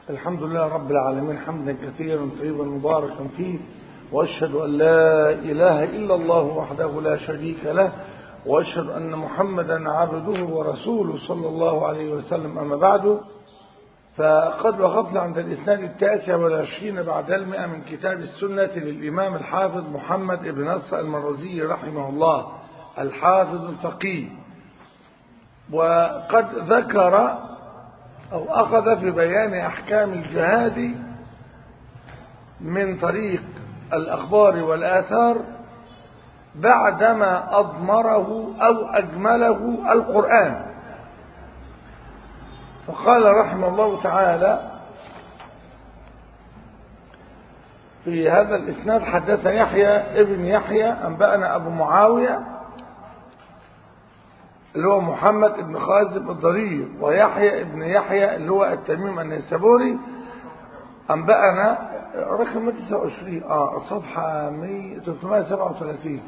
الحمد لله رب العالمين حمدا كثيرا طيبا مباركا فيه وأشهد أن لا إله إلا الله وحده لا شريك له وأشهد أن محمدا عبده ورسوله صلى الله عليه وسلم أما بعد فقد وقفنا عند الإسناد التاسع والعشرين بعد المئة من كتاب السنة للإمام الحافظ محمد بن نصر المروزي رحمه الله الحافظ الفقيه وقد ذكر أو أخذ في بيان أحكام الجهاد من طريق الأخبار والآثار بعدما أضمره أو أجمله القرآن فقال رحمه الله تعالى في هذا الإسناد حدث يحيى ابن يحيى أنبأنا أبو معاوية اللي هو محمد بن خازم الضرير ويحيى ابن يحيى اللي هو التميم النيسابوري أنبأنا رقم 29 اه صفحة 337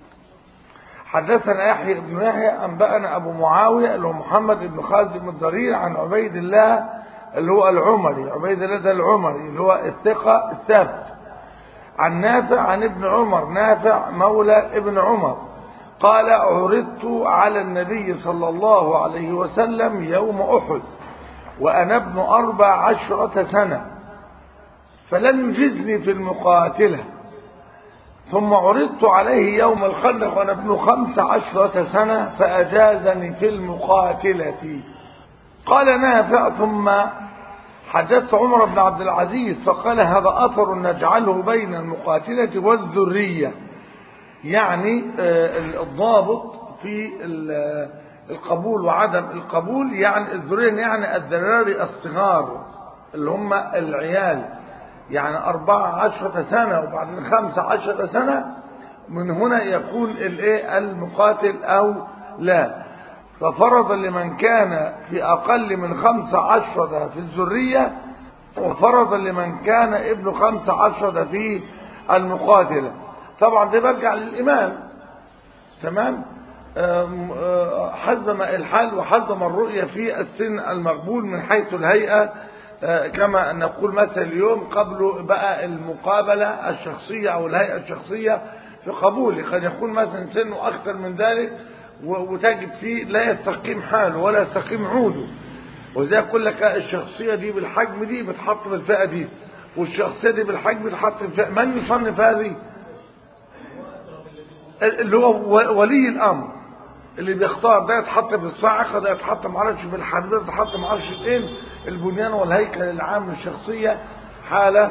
حدثنا يحيى بن يحيى أنبأنا أبو معاوية اللي هو محمد بن خازم الضرير عن عبيد الله اللي هو العمري عبيد الله ده العمري اللي هو الثقة الثابت عن نافع عن ابن عمر نافع مولى ابن عمر قال عرضت على النبي صلى الله عليه وسلم يوم أحد وأنا ابن أربع عشرة سنة فلم يجزني في المقاتلة ثم عرضت عليه يوم الخندق وأنا ابن خمس عشرة سنة فأجازني في المقاتلة قال نافع ثم حدثت عمر بن عبد العزيز فقال هذا أثر نجعله بين المقاتلة والذرية يعني الضابط في القبول وعدم القبول يعني الذرية يعني الذراري الصغار اللي هم العيال يعني أربعة عشرة سنة وبعدين خمسة عشرة سنة من هنا يكون الايه المقاتل أو لا ففرض لمن كان في أقل من خمسة عشرة في الذرية وفرض لمن كان ابن خمسة عشرة في المقاتلة طبعا ده برجع للإمام تمام حسب ما الحال وحسب ما الرؤية في السن المقبول من حيث الهيئة كما نقول مثلا اليوم قبل بقى المقابلة الشخصية أو الهيئة الشخصية في قبوله قد يكون مثلا سنه أكثر من ذلك وتجد فيه لا يستقيم حاله ولا يستقيم عوده وزي أقول لك الشخصية دي بالحجم دي بتحط في الفئة دي والشخصية دي بالحجم بتحط في الفئة من يصنف هذه اللي هو ولي الأمر اللي بيختار ده يتحط في الصاعقة ده يتحط معرفش في الحديد ده يتحط معرفش فين البنيان والهيكل العام للشخصية حالة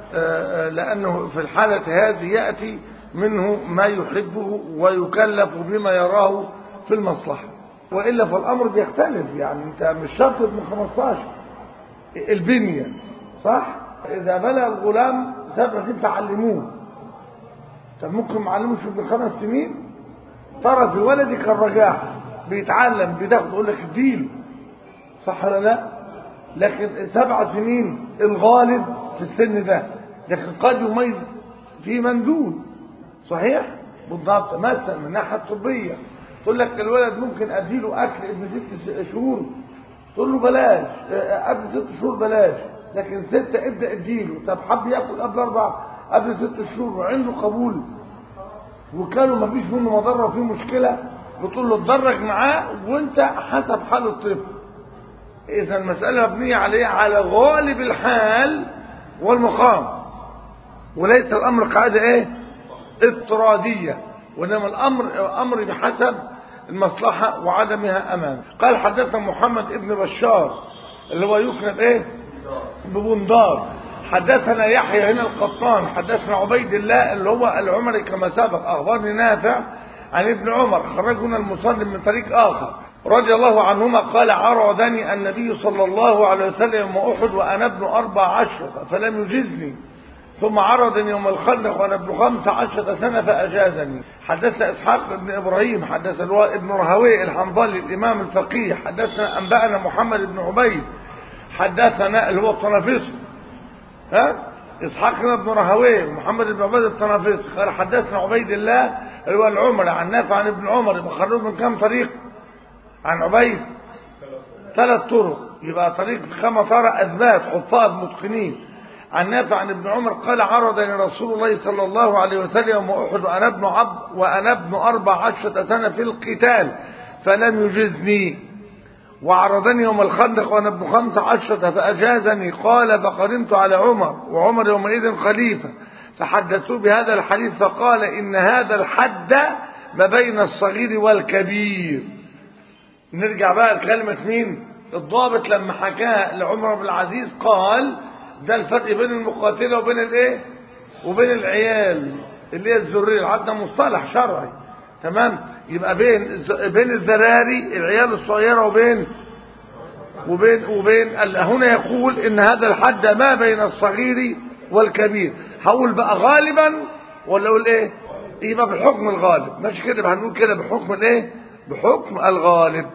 لأنه في الحالة هذه يأتي منه ما يحبه ويكلف بما يراه في المصلحة وإلا فالأمر بيختلف يعني أنت مش شرط ابن 15 البنية صح إذا بلغ الغلام سبع سنين تعلموه طب ممكن معلموش ابن خمس سنين ترى في ولدك الرجاح بيتعلم بتاخد يقول لك اديله صح ولا لا لكن سبع سنين الغالب في السن ده لكن قد يميز في مندون صحيح بالضبط مثلا من الناحيه الطبيه تقول لك الولد ممكن اديله اكل ابن ست شهور تقول له بلاش قبل ست شهور بلاش لكن ستة ابدا اديله طب حب ياكل قبل اربع قبل ست شهور وعنده قبول وكانوا ما فيش منه مضره وفيه مشكله بتقول له اتدرج معاه وانت حسب حال الطفل اذا المساله مبنيه عليه على غالب الحال والمقام وليس الامر قاعده ايه اضطراديه وانما الامر امر بحسب المصلحه وعدمها امام قال حدثنا محمد ابن بشار اللي هو يكنب ايه ببندار حدثنا يحيى هنا القطان حدثنا عبيد الله اللي هو العمري كما سبق اخبرني نافع عن ابن عمر خرجنا المصنف من طريق اخر رضي الله عنهما قال عرضني النبي صلى الله عليه وسلم يوم احد وانا ابن اربع عشرة فلم يجزني ثم عرضني يوم الخندق وانا ابن خمس عشرة سنة فاجازني حدثنا اسحاق بن ابراهيم حدثنا ابن رهوي الحنظلي الامام الفقيه حدثنا انبانا محمد بن عبيد حدثنا اللي هو الطنافسي ها اسحاق بن رهويه ومحمد بن عبيد الطنافسي قال حدثنا عبيد الله اللي هو العمر عن نافع عن ابن عمر بخرج من كم طريق عن عبيد ثلاث طرق يبقى طريق كما ترى أثبات حفاظ متقنين عن نافع عن ابن عمر قال عرضني رسول الله صلى الله عليه وسلم يوم أحد وأنا ابن عبد وأنا ابن أربع عشرة سنة في القتال فلم يجزني وعرضني يوم الخندق وأنا ابن خمس عشرة فأجازني قال فقرنت على عمر وعمر يومئذ خليفة فحدثوا بهذا الحديث فقال إن هذا الحد ما بين الصغير والكبير نرجع بقى لكلمة مين الضابط لما حكاه لعمر بن العزيز قال ده الفرق بين المقاتلة وبين الايه وبين العيال اللي هي الذرية عندنا مصطلح شرعي تمام يبقى بين بين الذراري العيال الصغيرة وبين وبين وبين هنا يقول ان هذا الحد ما بين الصغير والكبير هقول بقى غالبا ولا اقول ايه يبقى بحكم الغالب ماشي كده هنقول كده بحكم الايه بحكم الغالب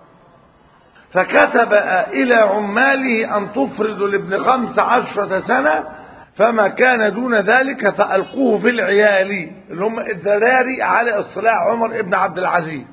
فكتب إلى عماله أن تفرضوا لابن خمس عشرة سنة فما كان دون ذلك فألقوه في العيال اللي هم الذراري على اصطلاح عمر ابن عبد العزيز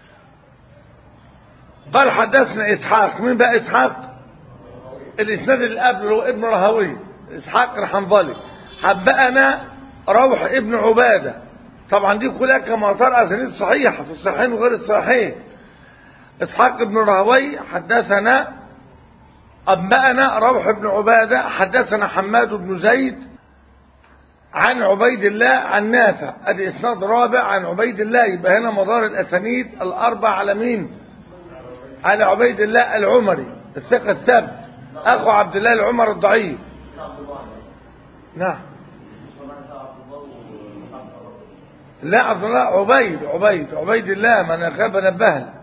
قال حدثنا إسحاق مين بقى إسحاق الإسناد اللي قبله هو ابن رهوي إسحاق الحنظلي حبأنا روح ابن عبادة طبعا دي كلها كما ترى أسانيد صحيحة في الصحيحين وغير الصحيحين إسحاق بن راهوي حدثنا أنبأنا روح بن عبادة حدثنا حماد بن زيد عن عبيد الله عن نافع ادي اسناد رابع عن عبيد الله يبقى هنا مدار الاسانيد الاربع على مين على عبيد الله العمري الثقه الثبت اخو عبد الله العمر الضعيف نعم لا عبد الله عبيد عبيد عبيد الله ما انا خاب نبهل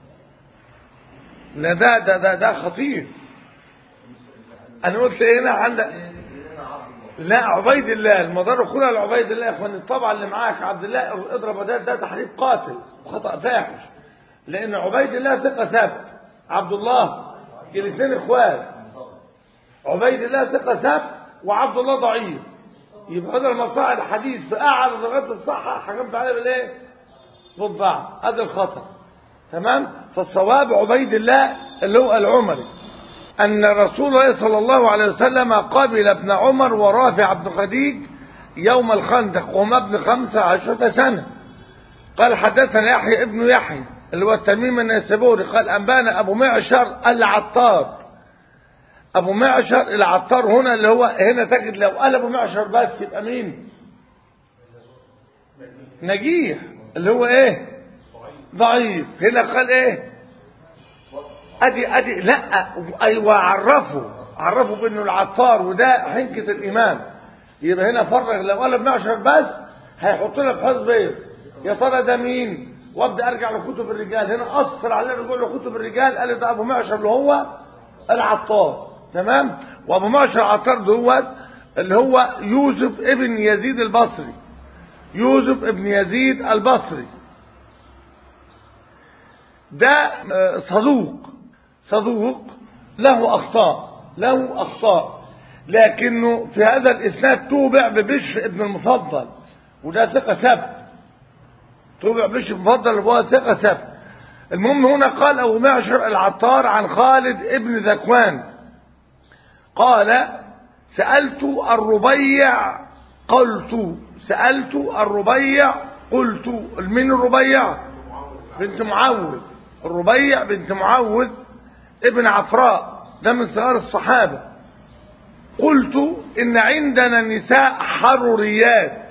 لا ده ده ده ده خطير انا قلت هنا عندك لا عبيد الله المدار خدها لعبيد الله يا اخوان الطبعه اللي معاك عبد الله اضرب ده ده تحريف قاتل وخطا فاحش لان عبيد الله ثقه ثابت عبد الله الاثنين اخوات عبيد الله ثقه ثابت وعبد الله ضعيف يبقى هذا المصاع الحديث في اعلى درجات الصحه حكمت عليه بالايه بالضعف هذا الخطا تمام فالصواب عبيد الله اللي هو العمري أن رسول الله صلى الله عليه وسلم قابل ابن عمر ورافع بن خديج يوم الخندق وهما ابن خمسة عشرة سنة قال حدثنا يحيى ابن يحيى اللي هو التميم النيسابوري قال أنبانا أبو معشر العطار أبو معشر العطار هنا اللي هو هنا تجد لو قال أبو معشر بس يبقى مين نجيح اللي هو ايه ضعيف هنا قال ايه ادي ادي لا ايوه عرفه عرفه بانه العطار وده حنكة الامام يبقى هنا فرغ لو قال ابن عشر بس هيحط لك حفظ بيض يا ترى ده مين وابدا ارجع لكتب الرجال هنا اثر على رجوع لكتب الرجال قال ده ابو معشر اللي هو العطار تمام وابو معشر العطار دوت اللي هو يوسف ابن يزيد البصري يوسف ابن يزيد البصري ده صدوق صدوق له أخطاء له أخطاء لكنه في هذا الإسناد توبع ببشر ابن المفضل وده ثقة ثبت توبع بشر المفضل وهو ثقة ثبت المهم هنا قال أبو معشر العطار عن خالد ابن ذكوان قال سألت الربيع قلت سألت الربيع قلت من الربيع بنت معوذ الربيع بنت معوذ ابن عفراء ده من صغار الصحابة قلت إن عندنا نساء حروريات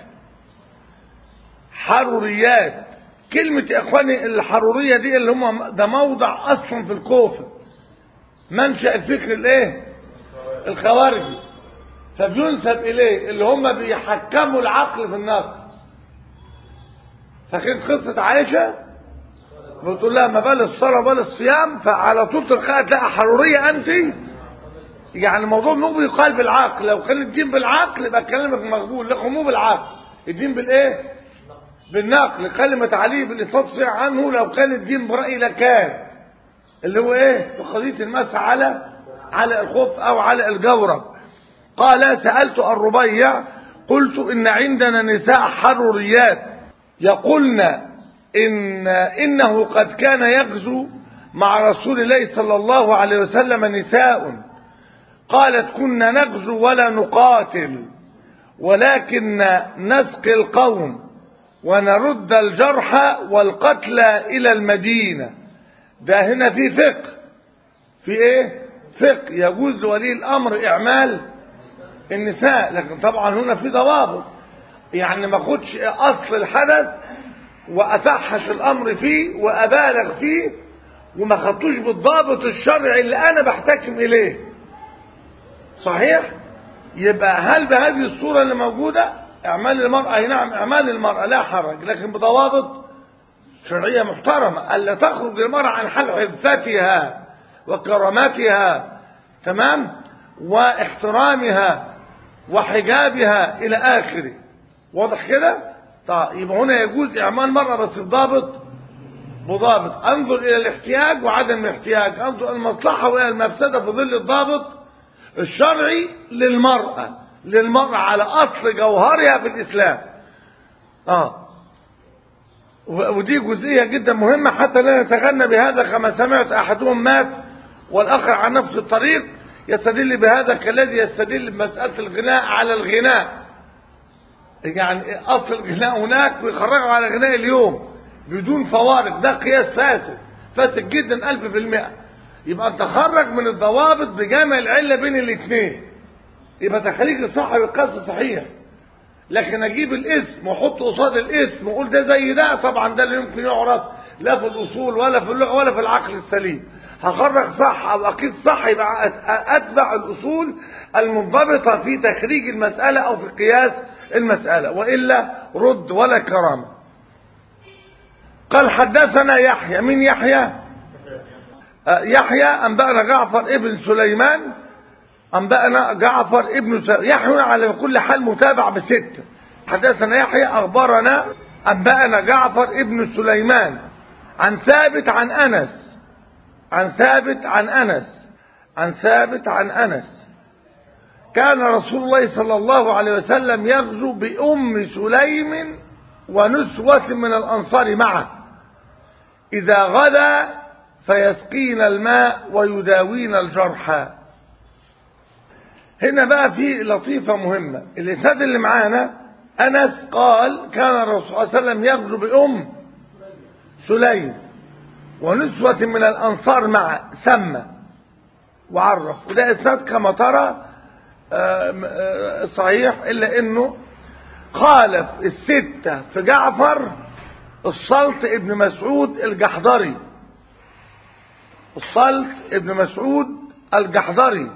حروريات كلمة يا إخواني الحرورية دي اللي هم ده موضع أصلا في الكوفة منشأ الفكر الإيه الخوارجي فبينسب إليه اللي هم بيحكموا العقل في النقل فكانت قصة عائشة بتقول لها ما بال الصلاة بال الصيام فعلى طول تلقاها تلاقي حرورية أنت يعني الموضوع مو بيقال بالعقل لو كان الدين بالعقل يبقى كلامك مقبول لكن مو بالعقل الدين بالايه بالنقل كلمة علي بالإصابة عنه لو كان الدين برأي لكان اللي هو ايه في قضية المسح على على الخف او على الجورب قال سألت الربيع قلت إن عندنا نساء حروريات يقولن إن إنه قد كان يغزو مع رسول الله صلى الله عليه وسلم نساء قالت كنا نغزو ولا نقاتل ولكن نسقي القوم ونرد الجرحى والقتلى إلى المدينة ده هنا في فقه في ايه فقه يجوز لولي الأمر إعمال النساء لكن طبعا هنا في ضوابط يعني ما اخدش أصل الحدث وأفحش الأمر فيه وأبالغ فيه وما خدتوش بالضابط الشرعي اللي أنا بحتكم إليه صحيح يبقى هل بهذه الصورة اللي موجودة اعمال المرأة اي نعم اعمال المرأة لا حرج لكن بضوابط شرعية محترمة ألا تخرج المرأة عن حال عفتها وكرامتها تمام واحترامها وحجابها إلى آخره واضح كده طيب يبقى هنا يجوز إعمال مرأة بس بضابط بضابط انظر إلى الاحتياج وعدم الاحتياج انظر إلى المصلحة وإلى المفسدة في ظل الضابط الشرعي للمرأة للمرأة على أصل جوهرها في الإسلام آه ودي جزئية جدا مهمة حتى لا نتغنى بهذا كما سمعت أحدهم مات والآخر عن نفس الطريق يستدل بهذا كالذي يستدل بمسألة الغناء على الغناء يعني أصل الغناء هناك ويخرجوا على غناء اليوم بدون فوارق ده قياس فاسد فاسد جدا ألف في المئة يبقى انت خرج من الضوابط بجامع العلة بين الاثنين يبقى تخليك الصح بالقياس صحيح لكن اجيب الاسم واحط قصاد الاسم واقول ده زي ده طبعا ده اللي يمكن يعرف لا في الاصول ولا في اللغه ولا في العقل السليم هخرج صح او اقيس صح يبقى اتبع الاصول المنضبطه في تخريج المساله او في قياس المساله والا رد ولا كرامه قال حدثنا يحيى من يحيى يحيى أنبأنا جعفر ابن سليمان أنبأنا جعفر ابن سليمان يحيى على كل حال متابع بستة حدثنا يحيى أخبرنا أنبأنا جعفر ابن سليمان عن ثابت عن أنس عن ثابت عن أنس عن ثابت عن أنس كان رسول الله صلى الله عليه وسلم يغزو بأم سليم ونسوة من الأنصار معه إذا غدا فيسقين الماء ويداوين الجرحى هنا بقى في لطيفة مهمة الإسناد اللي معانا أنس قال كان الرسول صلى الله عليه وسلم يغزو بأم سليم ونسوة من الأنصار مع سمى وعرف وده إسناد كما ترى صحيح إلا إنه خالف الستة في جعفر الصلت ابن مسعود الجحضري الصلت ابن مسعود الجحضري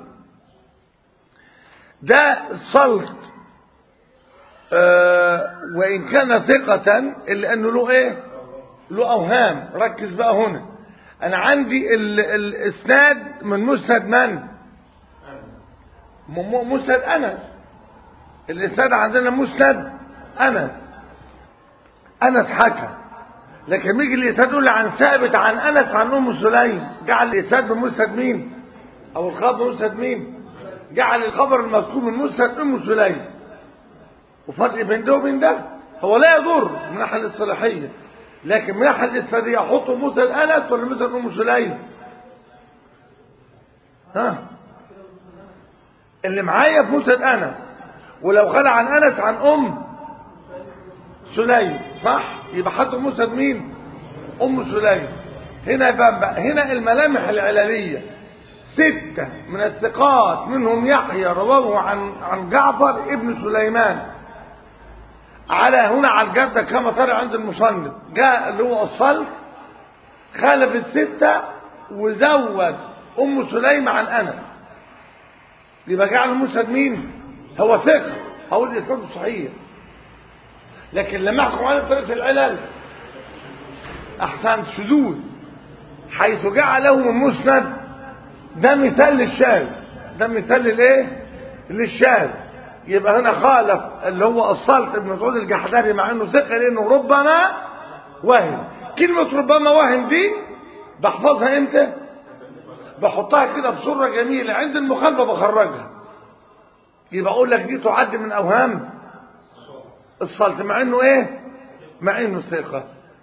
ده الصلت آه وإن كان ثقة إلا أنه له إيه له أوهام ركز بقى هنا أنا عندي ال الإسناد من مسند من مسند أنس الإسناد عندنا مسند أنس أنس حكى لكن يجي الإسناد يقول عن ثابت عن أنس عن أم سليم جعل الإسناد بمسند مين أو الخبر بمسند مين جعل الخبر المذكور من مسند أم سليم وفرق بين ده وبين ده هو لا يضر من الناحية الاصطلاحية لكن من الناحية الإسنادية أحطه مسند أنس ولا مسند أم سليم ها اللي معايا في مسند أنس ولو خلى عن أنس عن أم سليم صح يبقى حط مسند مين ام سليم هنا يبقى هنا الملامح العلاليه ستة من الثقات منهم يحيى رواه عن عن جعفر ابن سليمان على هنا على الجدة كما ترى عند المصنف جاء اللي هو الصلت خالف الستة وزود ام سليم عن انس يبقى جعل مسند مين هو ثقة هقول الاسناد صحيح لكن لما احكم على طريقه العلل احسنت شذوذ حيث جعله من مسند ده مثال للشاذ ده مثال للايه للشاذ يبقى هنا خالف اللي هو الصلت ابن مسعود الجحدري مع انه ثقه لانه ربما وهم كلمه ربما وهم دي بحفظها امتى بحطها كده بصوره جميله عند المخالفه بخرجها يبقى اقول لك دي تعد من اوهام الصلت مع انه ايه مع انه ثقه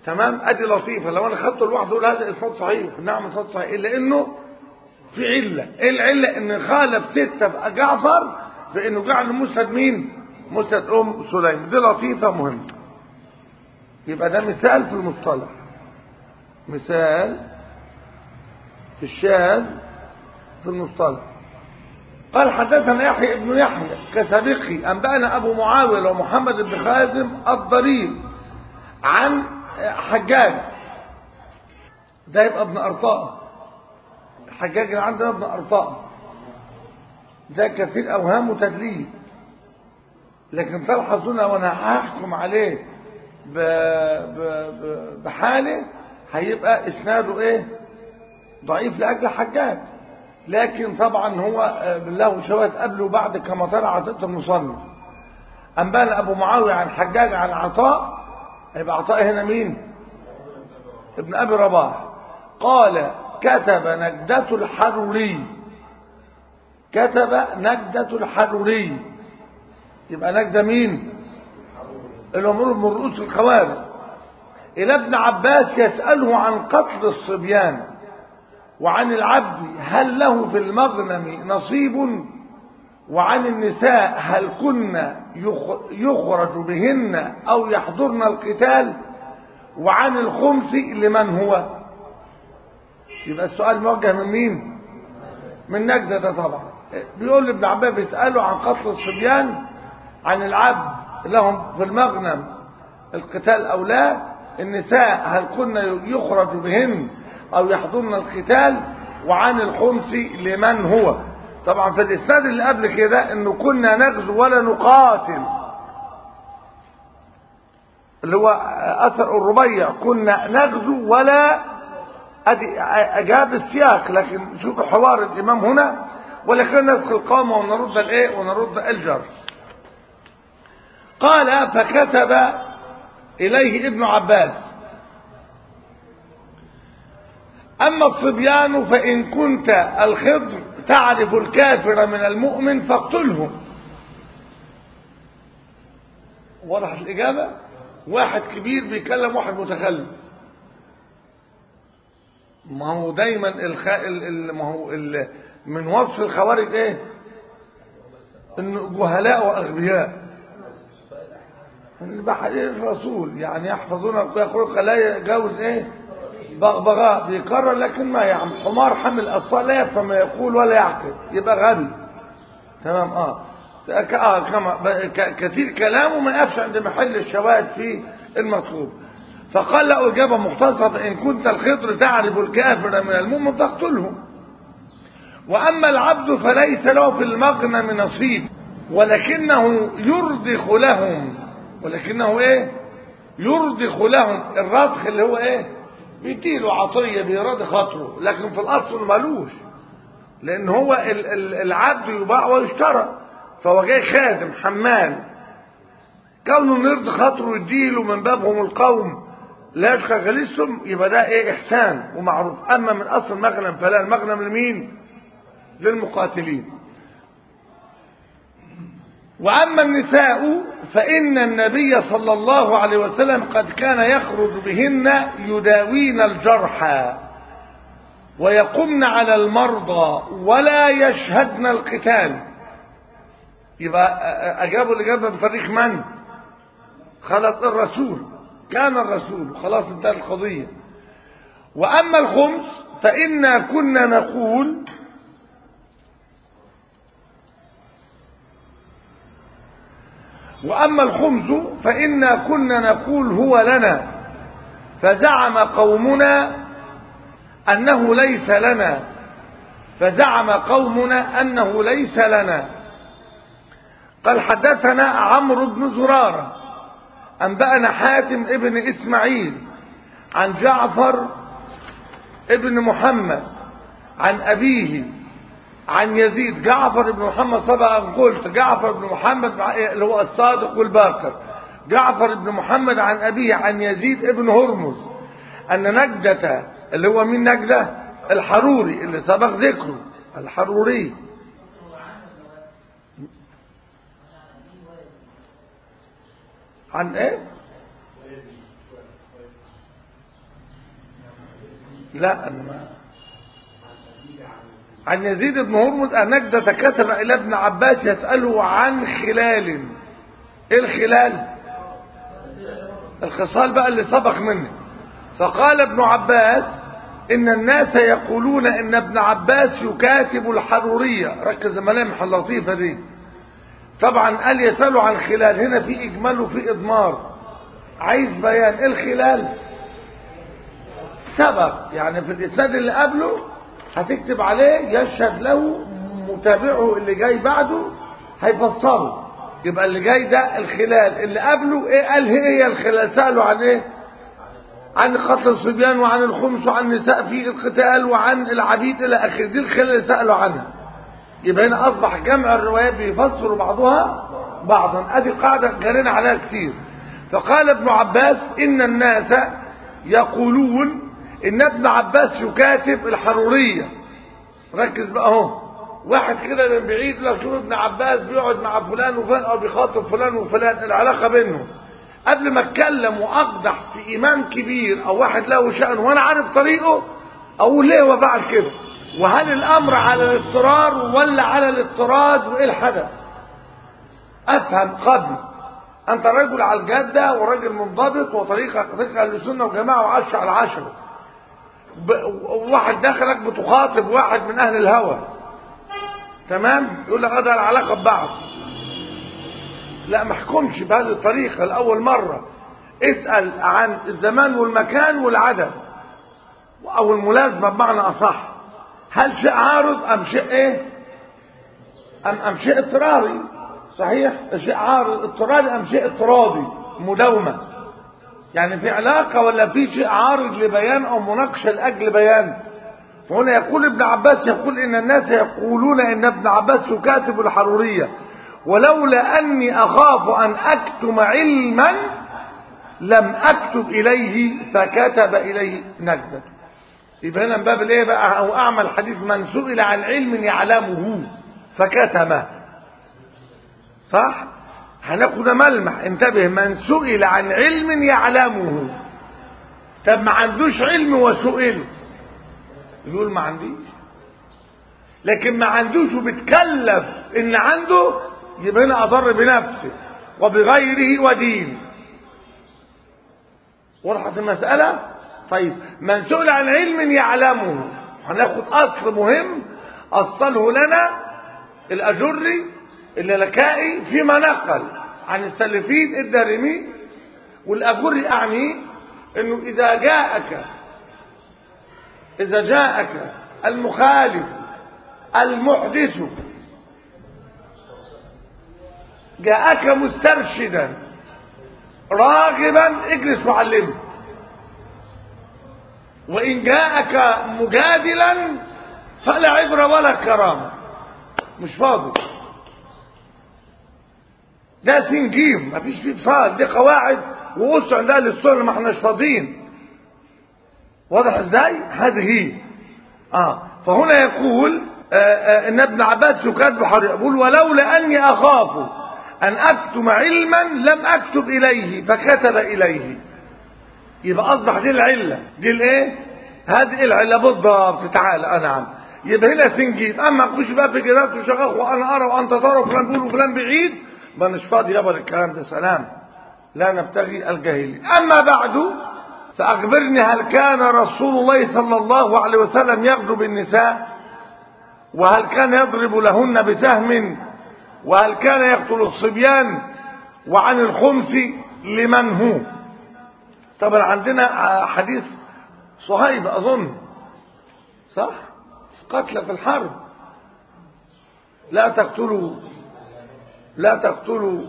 تمام ادي لطيفه لو انا خدته لوحده اقول هذا الاسناد صحيح نعم الاسناد صحيح الا انه في عله ايه العله ان خالف سته في جعفر فانه جعل مسند مين مسند ام سليم دي لطيفه مهمه يبقى ده مثال في المصطلح مثال في الشاذ في المصطلح قال حدثنا يحيى ابن يحيى كسابقي أنبأنا أبو معاوية ومحمد بن خازم الضرير عن حجاج ده يبقى ابن أرطاء حجاج اللي عندنا ابن أرطاء ده كثير أوهام وتدليل لكن تلحظون وانا هحكم عليه ب... ب... ب... بحاله هيبقى اسناده ايه ضعيف لاجل حجاج لكن طبعا هو له شواهد قبله وبعد كما ترى عطيه المصنف انبانا ابو معاويه عن حجاج عن عطاء يبقى عطاء هنا مين ابن ابي رباح قال كتب نجدة الحروري كتب نجدة الحروري يبقى نجدة مين الامور من رؤوس الخوارج الى ابن عباس يسأله عن قتل الصبيان وعن العبد هل له في المغنم نصيب وعن النساء هل كن يخرج بهن او يحضرن القتال وعن الخمس لمن هو يبقى السؤال موجه من مين من نجدة ده طبعا بيقول ابن عباس بيسأله عن قتل الصبيان عن العبد لهم في المغنم القتال او لا النساء هل كن يخرج بهن او يحضرن القتال وعن الخمس لمن هو طبعا في الاسناد اللي قبل كده انه كنا نغزو ولا نقاتل اللي هو اثر الربيع كنا نغزو ولا ادي اجاب السياق لكن شوف حوار الامام هنا ولكن ندخل القامه ونرد الايه ونرد الجر قال فكتب اليه ابن عباس أما الصبيان فإن كنت الخضر تعرف الكافر من المؤمن فاقتله وضحت الإجابة واحد كبير بيكلم واحد متخلف ما هو دايما الخ... ال... ما هو ال... من وصف الخوارج ايه انه جهلاء واغبياء البحرين الرسول يعني يحفظون الخلق لا يجاوز ايه بغبغاء بيكرر لكن ما يعمل حمار حمل اطفال لا يفهم ما يقول ولا يعقل يبقى غبي تمام اه اه كما كثير كلامه ما يقفش عند محل الشواهد في المطلوب فقال له اجابه مختصره ان كنت الخضر تعرف الكافر من المؤمن فاقتله واما العبد فليس له في المغنم نصيب ولكنه يرضخ لهم ولكنه ايه يرضخ لهم الرضخ اللي هو ايه بيديله عطية بيراضي خاطره لكن في الأصل مالوش لأن هو العبد يباع ويشترى فهو جاي خادم حمال كونه نرضي خاطره يديله من بابهم القوم لا يشقى غليسهم يبقى ده ايه احسان ومعروف اما من اصل المغنم فلا المغنم لمين للمقاتلين واما النساء فان النبي صلى الله عليه وسلم قد كان يخرج بهن يداوين الجرحى ويقمن على المرضى ولا يشهدن القتال يبقى اجابوا الاجابه بطريق من خلط الرسول كان الرسول خلاص انتهت القضيه واما الخمس فانا كنا نقول وأما الخمس فإنا كنا نقول هو لنا فزعم قومنا أنه ليس لنا فزعم قومنا أنه ليس لنا قال حدثنا عمرو بن زرارة أنبأنا حاتم ابن إسماعيل عن جعفر ابن محمد عن أبيه عن يزيد جعفر بن محمد سبق أن قلت جعفر بن محمد اللي هو الصادق والباقر جعفر بن محمد عن أبيه عن يزيد ابن هرمز أن نجدة اللي هو مين نجدة الحروري اللي سبق ذكره الحروري عن ايه لا أنا ما عن يزيد بن هرمز أن نجدة كتب إلى ابن عباس يسأله عن خلال إيه الخلال الخصال بقى اللي سبق منه فقال ابن عباس إن الناس يقولون إن ابن عباس يكاتب الحرورية ركز الملامح اللطيفة دي طبعا قال يسأله عن خلال هنا في إجمال وفي إضمار عايز بيان إيه الخلال سبق يعني في الإسناد اللي قبله هتكتب عليه يشهد له متابعه اللي جاي بعده هيفسره يبقى اللي جاي ده الخلال اللي قبله ايه قال هي هي الخلال سألوا عن ايه عن قتل الصبيان وعن الخمس وعن النساء في القتال وعن العبيد الى اخره دي الخلال اللي سألوا عنها يبقى هنا اصبح جمع الروايات بيفسر بعضها بعضا ادي قاعدة جرينا عليها كتير فقال ابن عباس ان الناس يقولون ان ابن عباس يكاتب الحرورية ركز بقى اهو واحد كده من بعيد لو شوف ابن عباس بيقعد مع فلان وفلان او بيخاطب فلان وفلان العلاقة بينهم قبل ما اتكلم واقدح في امام كبير او واحد له شأن وانا عارف طريقه اقول ليه هو فعل كده وهل الامر على الاضطرار ولا على الاضطراد وايه الحدث افهم قبل انت رجل على الجادة وراجل منضبط وطريقة طريقة اهل السنة وجماعة وعش على عشرة واحد دخلك بتخاطب واحد من اهل الهوى تمام يقول لك هذا العلاقة ببعض لا ما احكمش بهذه الطريقة لأول مرة اسأل عن الزمان والمكان والعدد أو الملازمة بمعنى أصح هل شيء عارض أم شيء إيه أم, أم شيء اضطراري صحيح شيء عارض اضطراري أم شيء اضطرابي مداومة يعني في علاقة ولا في شيء عارض لبيان أو مناقشة لأجل بيان فهنا يقول ابن عباس يقول إن الناس يقولون إن ابن عباس يكاتب الحرورية ولولا أني أخاف أن أكتم علما لم أكتب إليه فكتب إليه نجدة يبقى هنا من باب الايه بقى او اعمل حديث من سئل عن علم يعلمه فكتمه صح هناخد ملمح انتبه من سئل عن علم يعلمه طب ما عندوش علم وسئل يقول ما عنديش لكن ما عندوش وبتكلف ان عنده يبقى هنا اضر بنفسه وبغيره ودين وضحت المسألة طيب من سئل عن علم يعلمه هناخد اصل مهم اصله لنا الاجري اللالكائي فيما نقل عن السلفين الدارمي والاجري اعني انه اذا جاءك اذا جاءك المخالف المحدث جاءك مسترشدا راغبا اجلس وعلمه وإن جاءك مجادلا فلا عبرة ولا كرامة مش فاضي ده سنجيم مفيش فيه فصال دي قواعد وقص عندها للسنة ما احناش فاضيين واضح ازاي هذه هي اه فهنا يقول آآ آآ ان ابن عباس يكاتب حريق يقول ولولا اني اخاف ان اكتم علما لم اكتب اليه فكتب اليه يبقى اصبح دي العله دي الايه هذه العله بالضبط تعالى نعم يبقى هنا سنجيب اما اخش بقى في جدات وشغاخ وانا ارى وانت ترى وفلان بيقول وفلان بعيد ما مش فاضي يابا الكلام ده سلام لا نبتغي الجاهليه اما بعد فاخبرني هل كان رسول الله صلى الله عليه وسلم يغدو بالنساء وهل كان يضرب لهن بسهم وهل كان يقتل الصبيان وعن الخمس لمن هو طبعا عندنا حديث صهيب أظن صح قتل في الحرب لا تقتلوا لا تقتلوا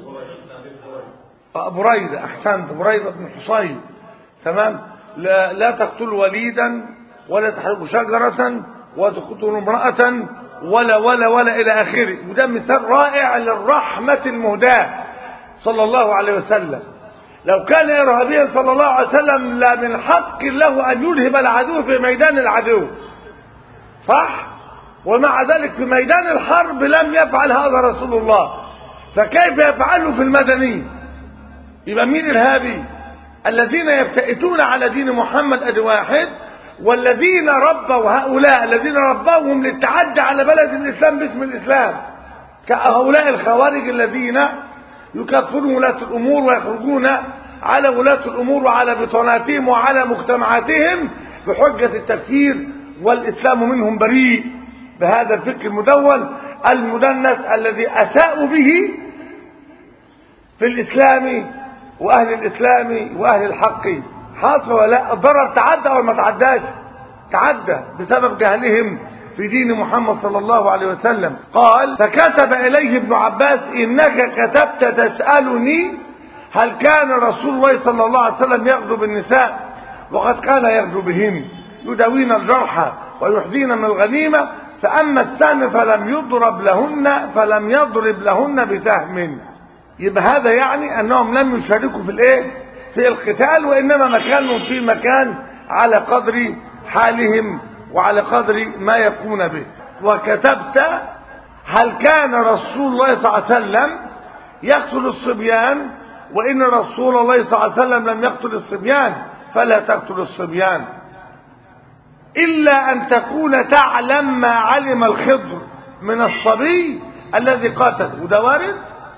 بريدة أحسنت بريدة بن حصين تمام لا, لا تقتلوا وليدا ولا تحرقوا شجرة ولا تقتلوا امرأة ولا ولا ولا إلى آخره وده مثال رائع للرحمة المهداة صلى الله عليه وسلم لو كان إرهابيا صلى الله عليه وسلم لا من حق له أن يلهب العدو في ميدان العدو صح ومع ذلك في ميدان الحرب لم يفعل هذا رسول الله فكيف يفعله في المدني يبقى مين إرهابي الذين يفتئتون على دين محمد أدي واحد والذين ربوا هؤلاء الذين ربوهم للتعدي على بلد الإسلام باسم الإسلام كهؤلاء الخوارج الذين يكفرون ولاة الأمور ويخرجون على ولاة الأمور وعلى بطاناتهم وعلى مجتمعاتهم بحجة التكفير والإسلام منهم بريء بهذا الفكر المدون المدنس الذي أساءوا به في الإسلام وأهل الإسلام وأهل الحق حاصل ولا لا الضرر تعدى ولا ما تعداش تعدى بسبب جهلهم في دين محمد صلى الله عليه وسلم قال فكتب إليه ابن عباس إنك كتبت تسألني هل كان رسول الله صلى الله عليه وسلم يغدو بالنساء وقد كان يغدو بهن يداوين الجرحى ويحذين من الغنيمة فأما السهم فلم يضرب لهن فلم يضرب لهن بسهم يبقى هذا يعني أنهم لم يشاركوا في الإيه في القتال وإنما مكانهم في مكان على قدر حالهم وعلى قدر ما يكون به وكتبت هل كان رسول الله صلى الله عليه وسلم يقتل الصبيان وإن رسول الله صلى الله عليه وسلم لم يقتل الصبيان فلا تقتل الصبيان إلا أن تكون تعلم ما علم الخضر من الصبي الذي قتل وده وارد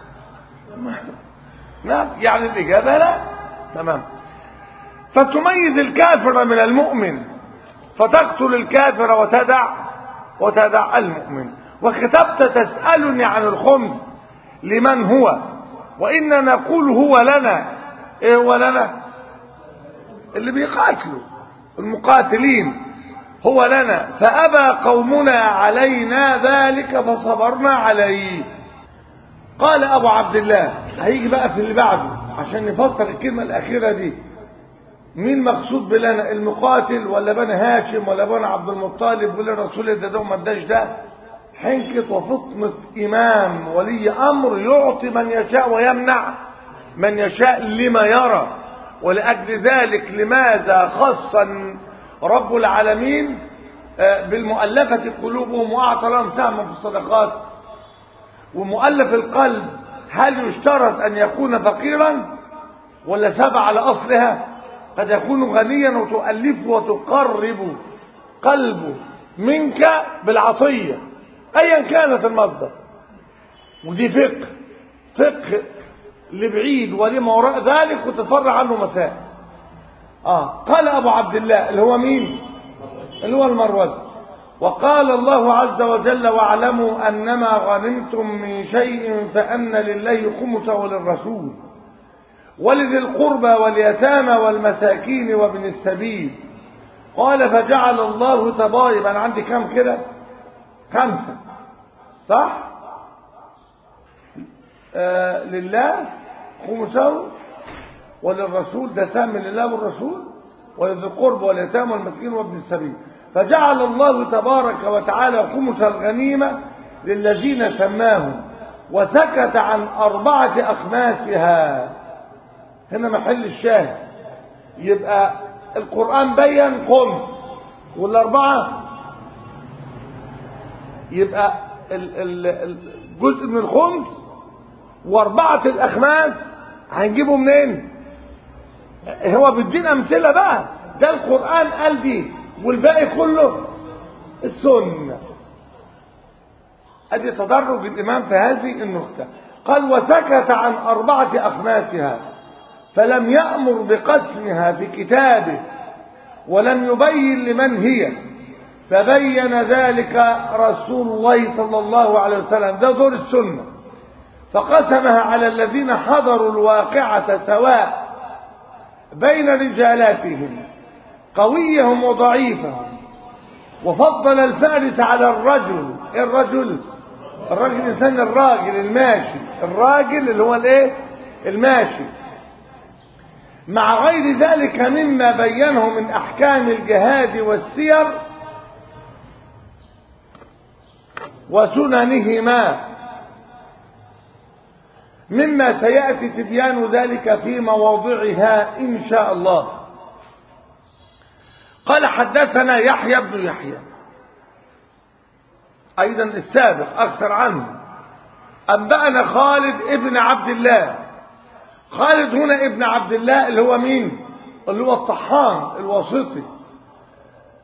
نعم يعني الإجابة لا تمام فتميز الكافر من المؤمن فتقتل الكافر وتدع وتدع المؤمن وكتبت تسألني عن الخمس لمن هو وإن نقول هو لنا إيه هو لنا اللي بيقاتلوا المقاتلين هو لنا فأبى قومنا علينا ذلك فصبرنا عليه قال أبو عبد الله هيجي بقى في اللي بعده عشان نفسر الكلمة الأخيرة دي مين مقصود بلنا المقاتل ولا بني هاشم ولا بني عبد المطلب ولا الرسول ده ده ما اداش ده حنكة وفطنة إمام ولي أمر يعطي من يشاء ويمنع من يشاء لما يرى ولأجل ذلك لماذا خص رب العالمين بالمؤلفة قلوبهم وأعطى لهم سهما في الصدقات ومؤلف القلب هل يشترط أن يكون فقيرا ولا سبع على أصلها قد يكون غنيا وتؤلفه وتقرب قلبه منك بالعطية أيا كانت المصدر ودي فقه فقه لبعيد ولما وراء ذلك وتتفرع عنه مسائل آه قال أبو عبد الله اللي هو مين اللي هو المروزي وقال الله عز وجل واعلموا أنما غنمتم من شيء فأن لله خمسه وللرسول ولذي القربى واليتامى والمساكين وابن السبيل قال فجعل الله تبايب أنا عندي كم كده خمسة صح آه لله خمسه وللرسول ده سام لله والرسول ولذي القربى واليتامى والمساكين وابن السبيل فجعل الله تبارك وتعالى خمس الغنيمة للذين سماهم وسكت عن أربعة أخماسها هنا محل الشاهد يبقى القرآن بين خمس والأربعة يبقى الجزء من الخمس وأربعة الأخماس هنجيبه منين هو بيدينا أمثلة بقى ده القرآن قال دي والباقي كله السنة ادي تدرج الامام في هذه النقطة قال وسكت عن اربعة اخماسها فلم يأمر بقسمها في كتابه ولم يبين لمن هي فبين ذلك رسول الله صلى الله عليه وسلم ده دور السنة فقسمها على الذين حضروا الواقعة سواء بين رجالاتهم قويهم وضعيفهم وفضل الفارس على الرجل ايه الرجل الرجل الانسان الراجل الماشي الراجل اللي هو الايه الماشي مع غير ذلك مما بينه من احكام الجهاد والسير وسننهما مما سياتي تبيان ذلك في مواضعها ان شاء الله قال حدثنا يحيى بن يحيى أيضا السابق أكثر عنه أنبأنا خالد ابن عبد الله خالد هنا ابن عبد الله اللي هو مين اللي هو الطحان الواسطي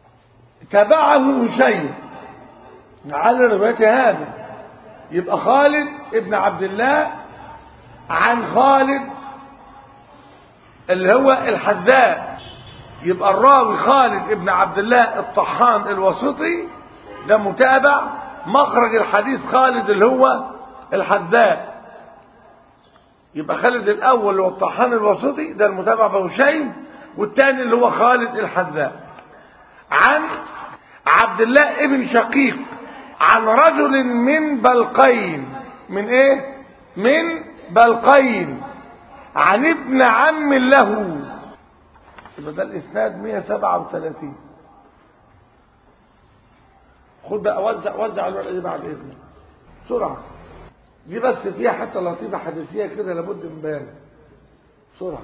تبعه هشيم على رواية هذا يبقى خالد ابن عبد الله عن خالد اللي هو الحذاء يبقى الراوي خالد ابن عبد الله الطحان الوسطي ده متابع مخرج الحديث خالد اللي هو الحذاء يبقى خالد الاول اللي هو الطحان الوسطي ده المتابع بهشيم والثاني اللي هو خالد الحذاء عن عبد الله ابن شقيق عن رجل من بلقين من ايه من بلقين عن ابن عم له يبقى ده الاسناد 137 خد بقى وزع وزع الورقه دي بعد اذنك بسرعه دي بس فيها حته لطيفه حديثيه كده لابد من بيانها بسرعه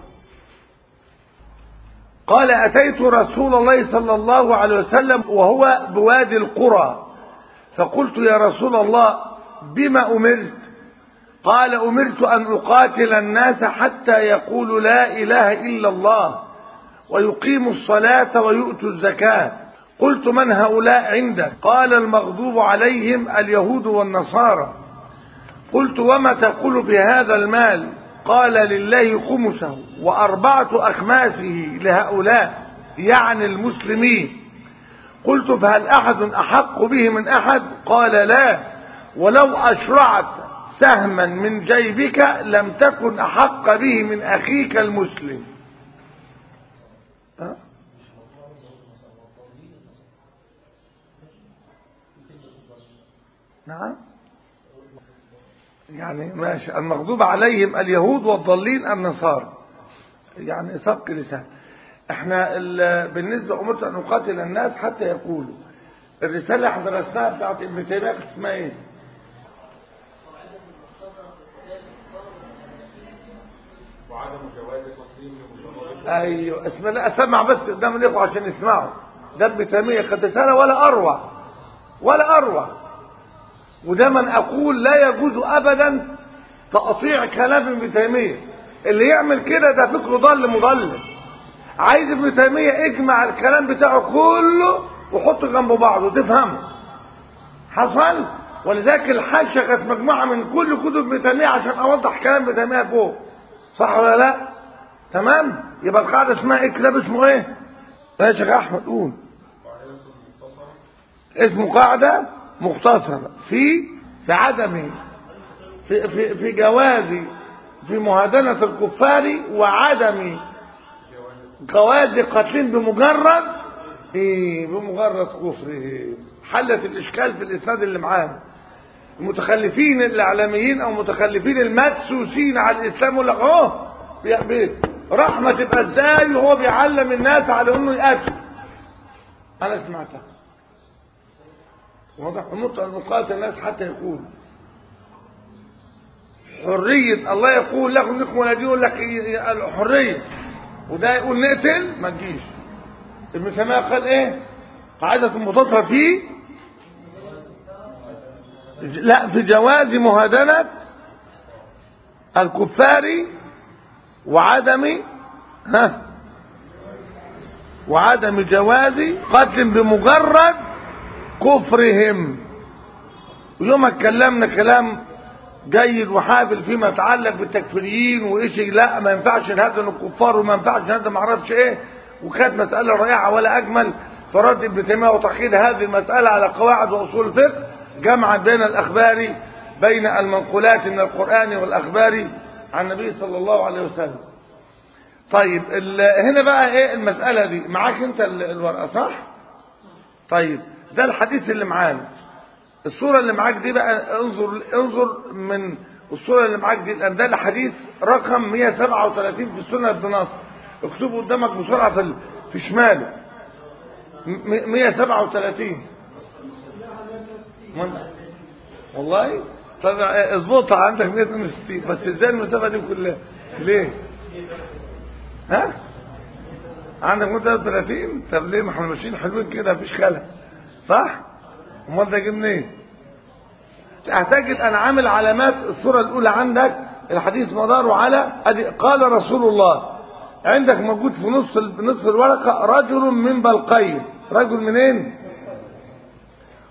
قال اتيت رسول الله صلى الله عليه وسلم وهو بوادي القرى فقلت يا رسول الله بما امرت قال امرت ان اقاتل الناس حتى يقولوا لا اله الا الله ويقيموا الصلاه ويؤتوا الزكاه قلت من هؤلاء عندك قال المغضوب عليهم اليهود والنصارى قلت وما تقول في هذا المال قال لله خمسه وأربعة أخماسه لهؤلاء يعني المسلمين قلت فهل أحد أحق به من أحد قال لا ولو أشرعت سهما من جيبك لم تكن أحق به من أخيك المسلم أه؟ نعم يعني ماشي المغضوب عليهم اليهود والضالين النصارى يعني سبق لسان احنا بالنسبة امرت ان اقاتل الناس حتى يقولوا الرسالة اللي احنا درسناها بتاعت ابن تيمية اسمها ايه وعدم جواز تصميم ايوه اسمع لا اسمع بس قدام الاخوه عشان يسمعوا ده ابن تيمية خد رسالة ولا اروع ولا اروع وده من اقول لا يجوز ابدا تقطيع كلام ابن تيميه اللي يعمل كده ده فكره ضل مضلل عايز ابن تيميه اجمع الكلام بتاعه كله وحطه جنب بعضه تفهمه حصل ولذلك الحاشيه كانت مجموعه من كل كتب ابن تيميه عشان اوضح كلام ابن تيميه فوق صح ولا لا تمام يبقى القاعده اسمها ايه كتاب اسمه ايه يا شيخ احمد قول اسمه قاعده مختصرة في في عدم في في في جواز في مهادنة الكفار وعدم جواز قتلهم بمجرد ايه بمجرد كفرهم حلت الاشكال في الاسناد اللي معانا المتخلفين الاعلاميين او المتخلفين المدسوسين على الاسلام يقول لك اهو رحمه تبقى ازاي وهو بيعلم الناس على انه يقتل انا سمعتها واضح امرت ان اقاتل الناس حتى يقول حرية الله يقول لكم لكم ولا دي يقول لك الحرية وده يقول نقتل ما تجيش ابن تيمية قال ايه قاعدة متصلة في لا في جواز مهادنة الكفار وعدم ها وعدم جواز قتل بمجرد كفرهم ويوم اتكلمنا كلام جيد وحافل فيما يتعلق بالتكفيريين وايش لا ما ينفعش نهدم الكفار وما ينفعش نهدم ما اعرفش ايه وكانت مساله رائعه ولا اجمل فرد ابن تيميه وتقييد هذه المساله على قواعد واصول الفقه جمعا بين الاخبار بين المنقولات من القران والاخبار عن النبي صلى الله عليه وسلم طيب هنا بقى ايه المساله دي معاك انت الورقه صح طيب ده الحديث اللي معانا الصورة اللي معاك دي بقى انظر انظر من الصورة اللي معاك دي لان ده الحديث رقم 137 في السنة ابن نصر اكتبه قدامك بسرعة في في شماله 137 والله طب اظبطها عندك 162 بس ازاي المسافة دي كلها ليه ها عندك 133 طب ليه ما احنا ماشيين حلوين كده مفيش خلل صح امال ده جه منين هتجد انا عامل علامات الصوره الاولى عندك الحديث مداره على ادي قال رسول الله عندك موجود في نص نصف الورقه رجل من بلقين رجل منين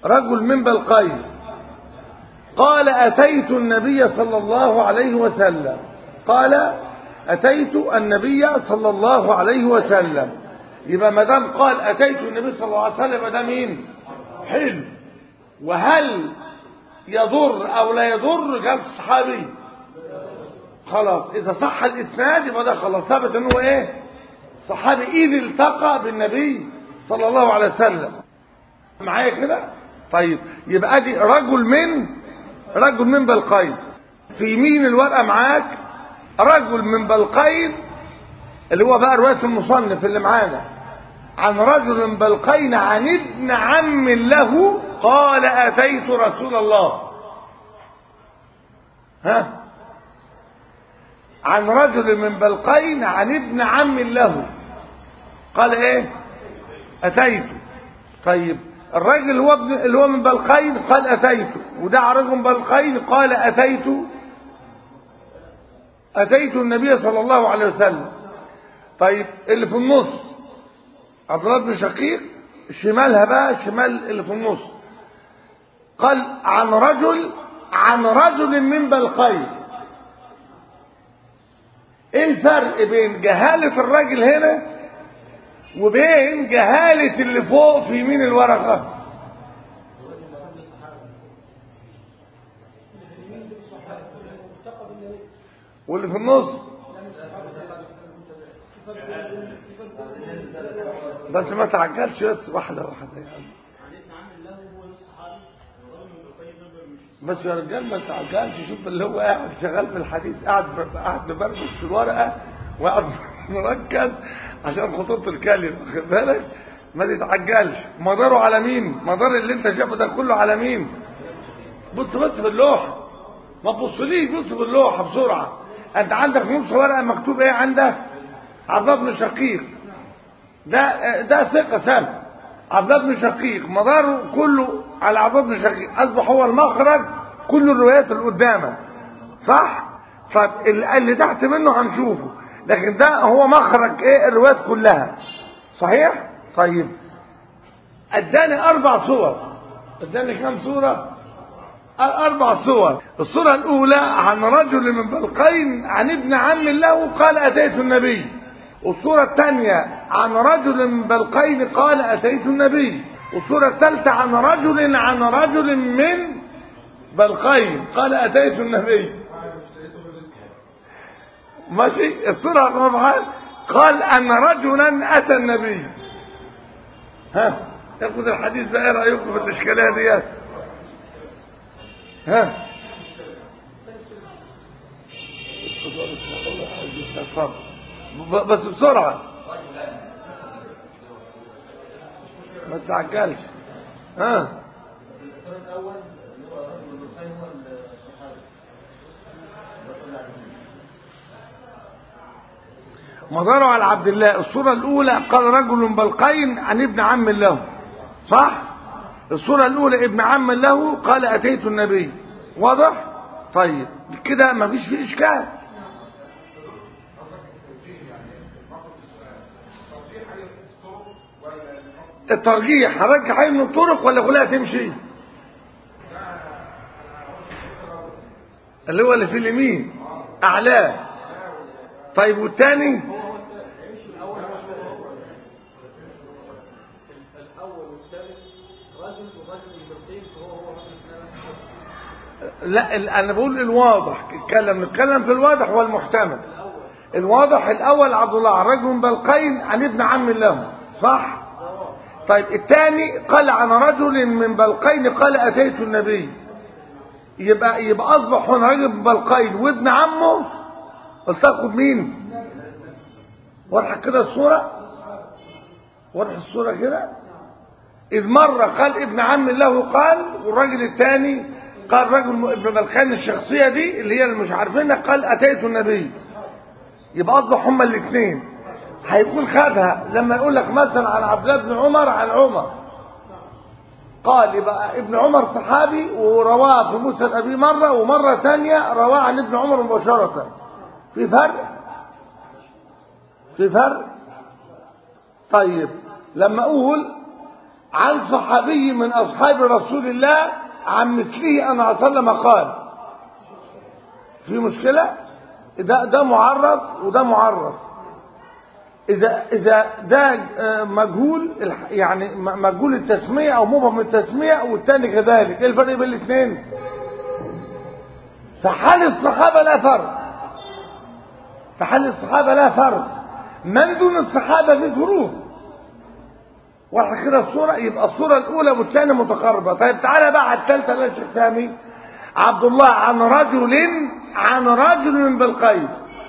رجل من بلقين قال أتيت النبي صلى الله عليه وسلم قال أتيت النبي صلى الله عليه وسلم يبقى ما دام قال أتيت النبي صلى الله عليه وسلم ده مين حلو وهل يضر أو لا يضر قال الصحابي خلاص إذا صح الإسناد يبقى ده خلاص ثبت إنه إيه صحابي إذ التقى بالنبي صلى الله عليه وسلم معايا كده طيب يبقى ادي رجل من رجل من بلقين في يمين الورقه معاك رجل من بلقين اللي هو بقى روايه المصنف اللي معانا عن رجل من بلقين عن ابن عم له قال اتيت رسول الله ها عن رجل من بلقين عن ابن عم له قال ايه اتيت طيب الراجل اللي هو ابن اللي هو من بلقين قال اتيت ودعا رجل من بلقين قال اتيت اتيت النبي صلى الله عليه وسلم طيب اللي في النص عبد الله بن شقيق شمالها بقى شمال اللي في النص قال عن رجل عن رجل من بلقين ايه الفرق بين جهالة الراجل هنا وبين جهالة اللي فوق في يمين الورقة واللي في النص بس ما تعجلش بس واحدة واحدة يعني. بس يا رجال ما تعجلش شوف اللي هو قاعد شغال في الحديث قاعد قاعد مبرمج في الورقة وقاعد مركز عشان خطوط الكلمة واخد بالك ما تتعجلش مداره على مين مدار اللي انت شايفه ده كله على مين بص بس في اللوحة ما تبصليش بص في اللوحة بسرعة انت عندك نص ورقة مكتوب ايه عندك عبد الله بن شقيق ده ده ثقة سام عبد الله بن شقيق مداره كله على عبد الله بن شقيق اصبح هو المخرج كل الروايات اللي قدامك صح طب اللي تحت منه هنشوفه لكن ده هو مخرج ايه الروايات كلها صحيح طيب اداني اربع صور اداني كام صورة اربع صور الصورة الاولى عن رجل من بلقين عن ابن عم له قال اتيت النبي والصورة الثانية عن رجل من بلقين قال اتيت النبي والصورة الثالثة عن رجل عن رجل من بلقين قال اتيت النبي ماشي الصورة الرابعة قال أن رجلا أتى النبي ها ياخد الحديث بقى ايه رأيكم في الإشكالية ديت ها بس بسرعة ما تعجلش ها الأول اللي هو رجل البخاري هو الصحابي مداره على عبد الله الصورة الأولى قال رجل بلقين عن ابن عم له صح الصورة الأولى ابن عم له قال أتيت النبي واضح طيب كده ما فيش فيه إشكال الترجيح هرجح ايه من الطرق ولا كلها تمشي اللي هو اللي في اليمين اعلاه طيب والتاني الأول والثالث رجل ورجل يبقين فهو هو رجل لا ال- انا بقول الواضح اتكلم نتكلم في الواضح والمحتمل الواضح الاول عبد الله رجل بلقين عن ابن عم له صح طيب الثاني قال عن رجل من بلقين قال اتيت النبي يبقى يبقى اصبح هنا رجل من بلقين وابن عمه التقوا بمين واضحه كده الصوره واضح الصوره كده إذ مرة قال ابن عم له قال والراجل الثاني قال رجل م- ابن بلخان الشخصية دي اللي هي اللي مش عارفينها قال أتيت النبي يبقى أصبح هما الاثنين هيكون خدها لما يقول لك مثلا عن عبد الله بن عمر عن عمر قال يبقى ابن عمر صحابي ورواه في مسند أبي مرة ومرة ثانية رواه عن ابن عمر مباشرة في فرق في فرق طيب لما أقول عن صحابي من أصحاب رسول الله عن مثله أن وسلم قال في مشكلة ده ده معرف وده معرف إذا إذا ده آه، مجهول الح- يعني م- مجهول التسمية أو مبهم التسمية والتاني كذلك إيه الفرق بين الاثنين؟ في حال الصحابة لا فرق في حال الصحابة لا فرق من دون الصحابة في فروق واحد كده الصورة يبقى الصورة الأولى والثانية متقاربة طيب تعالى بقى على الثالثة يا شيخ سامي عبد الله عن رجل عن رجل بالقيد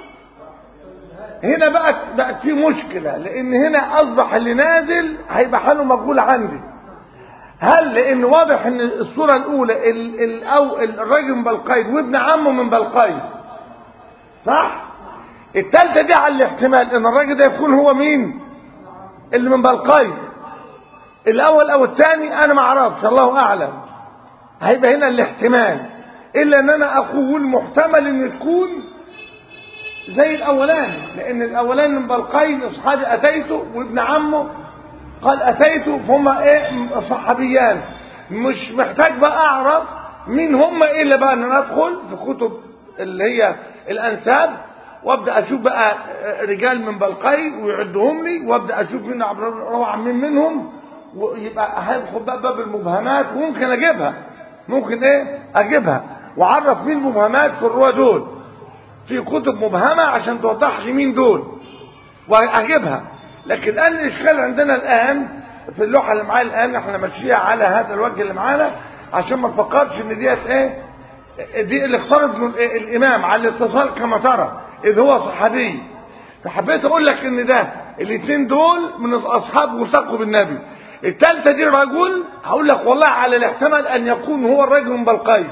هنا بقت بقت في مشكلة لأن هنا أصبح اللي نازل هيبقى حاله مقبول عندي هل لأن واضح إن الصورة الأولى ال ال أو الراجل من بالقيد وابن عمه من بالقيد صح؟ الثالثة دي على الاحتمال إن الراجل ده يكون هو مين؟ اللي من بالقيد الأول أو الثاني أنا ما أعرفش الله أعلم هيبقى هنا الاحتمال إلا إن أنا أقول محتمل إن تكون زي الأولاني لأن الأولاني من بالقين أصحابي أتيته وابن عمه قال أتيته فهم إيه صحابيان مش محتاج بقى أعرف مين هم إلا بقى أن أنا أدخل في كتب اللي هي الأنساب وابدا اشوف بقى رجال من بلقين ويعدهم لي وابدا اشوف مين روعا مين منهم ويبقى هيدخل بقى باب المبهمات وممكن اجيبها ممكن ايه اجيبها واعرف مين المبهمات في الرواه دول في كتب مبهمه عشان توضح لي مين دول واجيبها لكن الان الاشكال عندنا الان في اللوحه اللي معايا الان احنا ماشيين على هذا الوجه اللي معانا عشان ما تفكرش ان ديت ايه دي اللي اختارت من إيه الامام على الاتصال كما ترى اذ هو صحابي فحبيت اقول لك ان ده الاثنين دول من اصحاب وثقوا بالنبي الثالثه دي رجل هقول لك والله على الاحتمال ان يكون هو الرجل من بلقين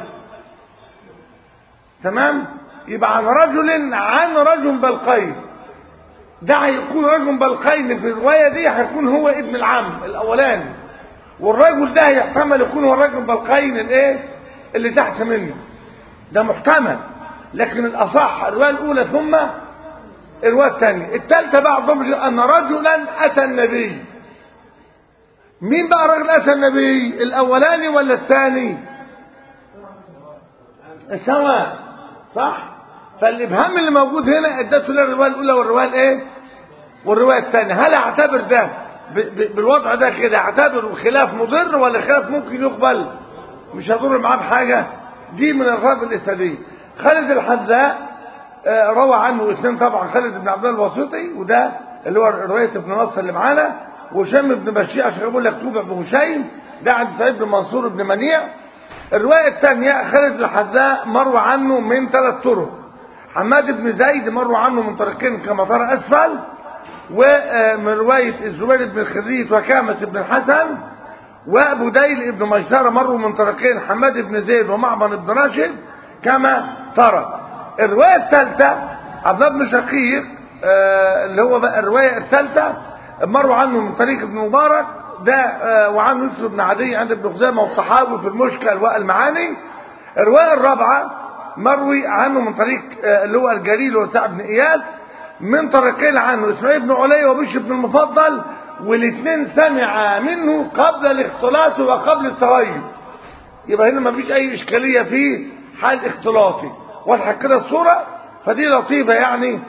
تمام يبقى عن رجل عن رجل بلقين ده هيكون رجل بلقين في الروايه دي هيكون هو ابن العم الاولاني والرجل ده يحتمل يكون هو الرجل بلقين الايه اللي تحت منه ده محتمل لكن الاصح الروايه الاولى ثم الروايه الثانيه الثالثه بعضهم ان رجلا اتى النبي مين بقى رجل اتى النبي الاولاني ولا الثاني سواء صح فالابهام اللي موجود هنا ادته له الروايه الاولى والروايه الايه والروايه الثانيه هل اعتبر ده بالوضع ده كده اعتبره خلاف مضر ولا خلاف ممكن يقبل مش هضر معاه بحاجه دي من الرغب الاسناديه خالد الحذاء روى عنه اثنين طبعا خالد بن عبد الله الواسطي وده اللي هو روايه ابن نصر اللي معانا وهشام بن بشير عشان بقول لك توبع بن هشيم ده عند سعيد بن منصور بن منيع الروايه الثانيه خالد الحذاء مروى عنه من ثلاث طرق حماد بن زيد مروى عنه من طريقين كما ترى اسفل ومن روايه الزبير بن خريج وكامه بن الحسن وابو ديل بن مجزرة مروا من طريقين حماد بن زيد ومعمر بن راشد كما ترى الرواية الثالثة عبد الله بن شقيق آه اللي هو بقى الرواية الثالثة مروا عنه من طريق ابن مبارك ده آه وعنه يوسف بن عدي عند ابن خزيمة والصحابي في المشكل والمعاني الرواية الرابعة مروي عنه من طريق آه اللي هو الجليل وسعد بن اياس من طريقين عنه اسماعيل بن علي وبشر بن المفضل والاثنين سمع منه قبل الاختلاط وقبل التغير يبقى هنا ما فيش اي اشكالية في حال اختلاطي واضحة كده الصورة فدي لطيفة يعني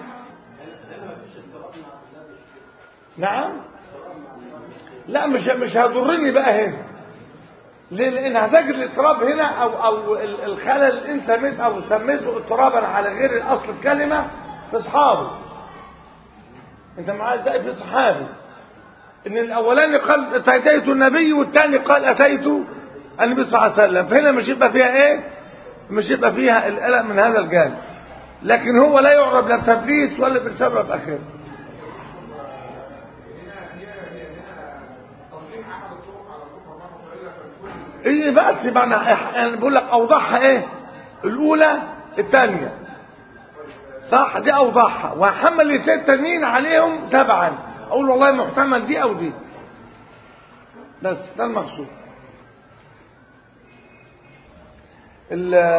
نعم لا مش مش هيضرني بقى هنا ليه لان هتجد الاضطراب هنا او او الخلل اللي انت سميت او سميته اضطرابا على غير اصل الكلمه في اصحابه انت معايا ازاي في صحابي ان الاولاني قال اتيت النبي والثاني قال اتيت النبي صلى الله عليه وسلم فهنا مش يبقى فيها ايه مش يبقى فيها القلق من هذا الجانب لكن هو لا يعرب لا بتدليس ولا بسبب اخره ايه بس معنى انا بقول لك اوضحها ايه الاولى الثانيه صح دي اوضحها وهحمل الاثنين التانيين عليهم تبعا اقول والله محتمل دي او دي بس ده المقصود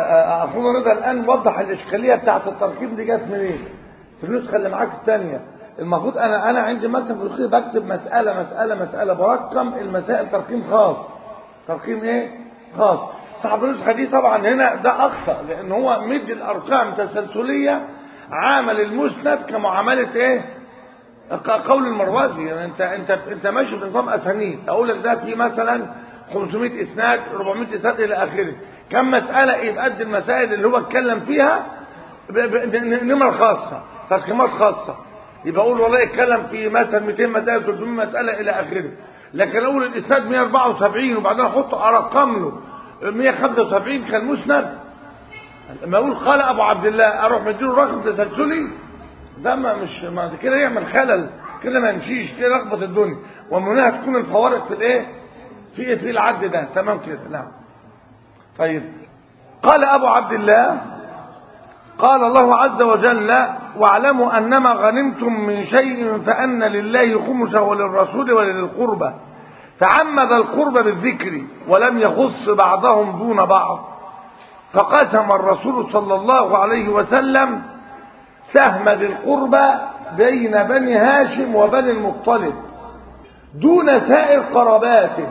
اخونا رضا الان وضح الاشكاليه بتاعت التركيب دي جت منين في النسخه اللي معاك الثانيه المفروض انا انا عندي مثلا في الخير بكتب مساله مساله مساله برقم المسائل ترقيم خاص ترقيم ايه خاص صاحب النسخه دي طبعا هنا ده اخطا لان هو مدي الارقام تسلسليه عامل المسند كمعامله ايه ق- قول المروزي يعني انت انت انت ماشي بنظام اسانيد اقول لك ده في مثلا 500 اسناد 400 اسناد الى اخره كم مساله يبقى قد المسائل اللي هو اتكلم فيها ب- ب- ن- نمر خاصه ترقيمات خاصه يبقى اقول والله اتكلم في مثلا 200 مساله 300 مساله الى اخره لكن اقول الاسناد 174 وبعدين احط ارقم له 175 كان مسند لما اقول قال ابو عبد الله اروح مديله رقم تسلسلي ده ما مش ما ده كده يعمل خلل كده ما يمشيش كده لخبط الدنيا ومن هنا تكون الفوارق في الايه في في العد ده تمام كده نعم طيب قال ابو عبد الله قال الله عز وجل واعلموا انما غنمتم من شيء فان لله خمسه وللرسول ولذي القربى فعمد القرب بالذكر ولم يخص بعضهم دون بعض فقسم الرسول صلى الله عليه وسلم سهم ذي القربى بين بني هاشم وبني المطلب دون سائر قراباته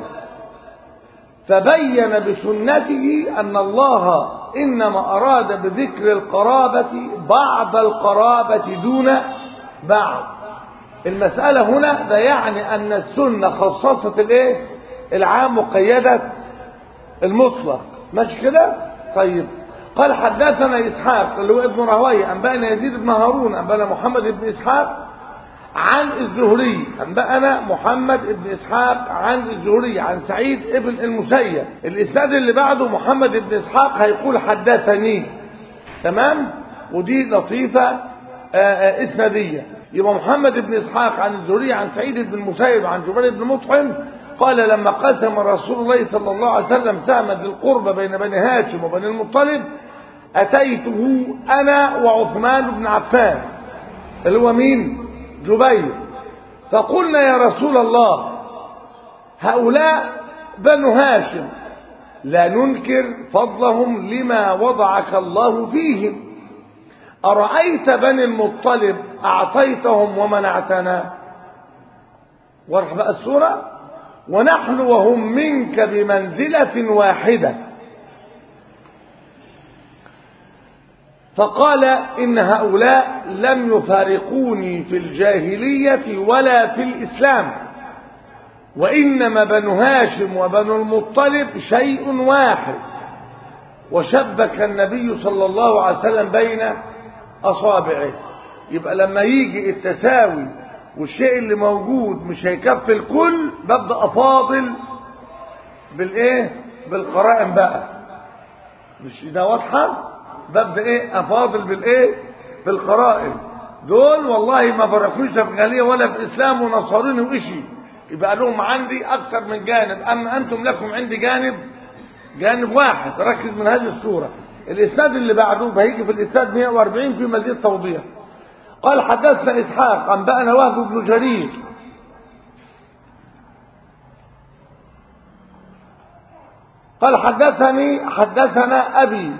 فبين بسنته أن الله إنما أراد بذكر القرابة بعض القرابة دون بعض المسألة هنا ده يعني أن السنة خصصت الإيه؟ العام وقيدت المطلق ماشي كده؟ طيب قال حدثنا إسحاق اللي هو ابن راهويه أنبأنا يزيد بن هارون أنبأنا محمد بن إسحاق عن الزهري أنبأنا محمد بن إسحاق عن الزهري عن سعيد ابن المسيب الإسناد اللي بعده محمد بن إسحاق هيقول حدثني تمام ودي لطيفة آه، آه، إسنادية يبقى محمد بن إسحاق عن الزهري عن سعيد بن المسيب عن جبير بن مطعم قال لما قسم رسول الله صلى الله عليه وسلم سهم ذي القربى بين بني هاشم وبني المطلب أتيته أنا وعثمان بن عفان اللي هو مين جبير فقلنا يا رسول الله هؤلاء بنو هاشم لا ننكر فضلهم لما وضعك الله فيهم أرأيت بني المطلب أعطيتهم ومنعتنا وارح بقى السورة ونحن وهم منك بمنزلة واحدة فقال إن هؤلاء لم يفارقوني في الجاهلية ولا في الإسلام وإنما بنو هاشم وبنو المطلب شيء واحد وشبك النبي صلى الله عليه وسلم بين أصابعه يبقى لما يجي التساوي والشيء اللي موجود مش هيكفي الكل ببدأ أفاضل بالإيه بالقرائن بقى مش ده واضحة ببدأ إيه أفاضل بالإيه بالقرائن دول والله ما فرقوش لا في غالية ولا في إسلام ونصارين وإشي يبقى لهم عندي أكثر من جانب أما أنتم لكم عندي جانب جانب واحد ركز من هذه الصورة الإسناد اللي بعده فهيجي في الإسناد 140 في مزيد توضيح قال حدثنا إسحاق أنبأنا وهب بن جرير قال حدثني حدثنا أبي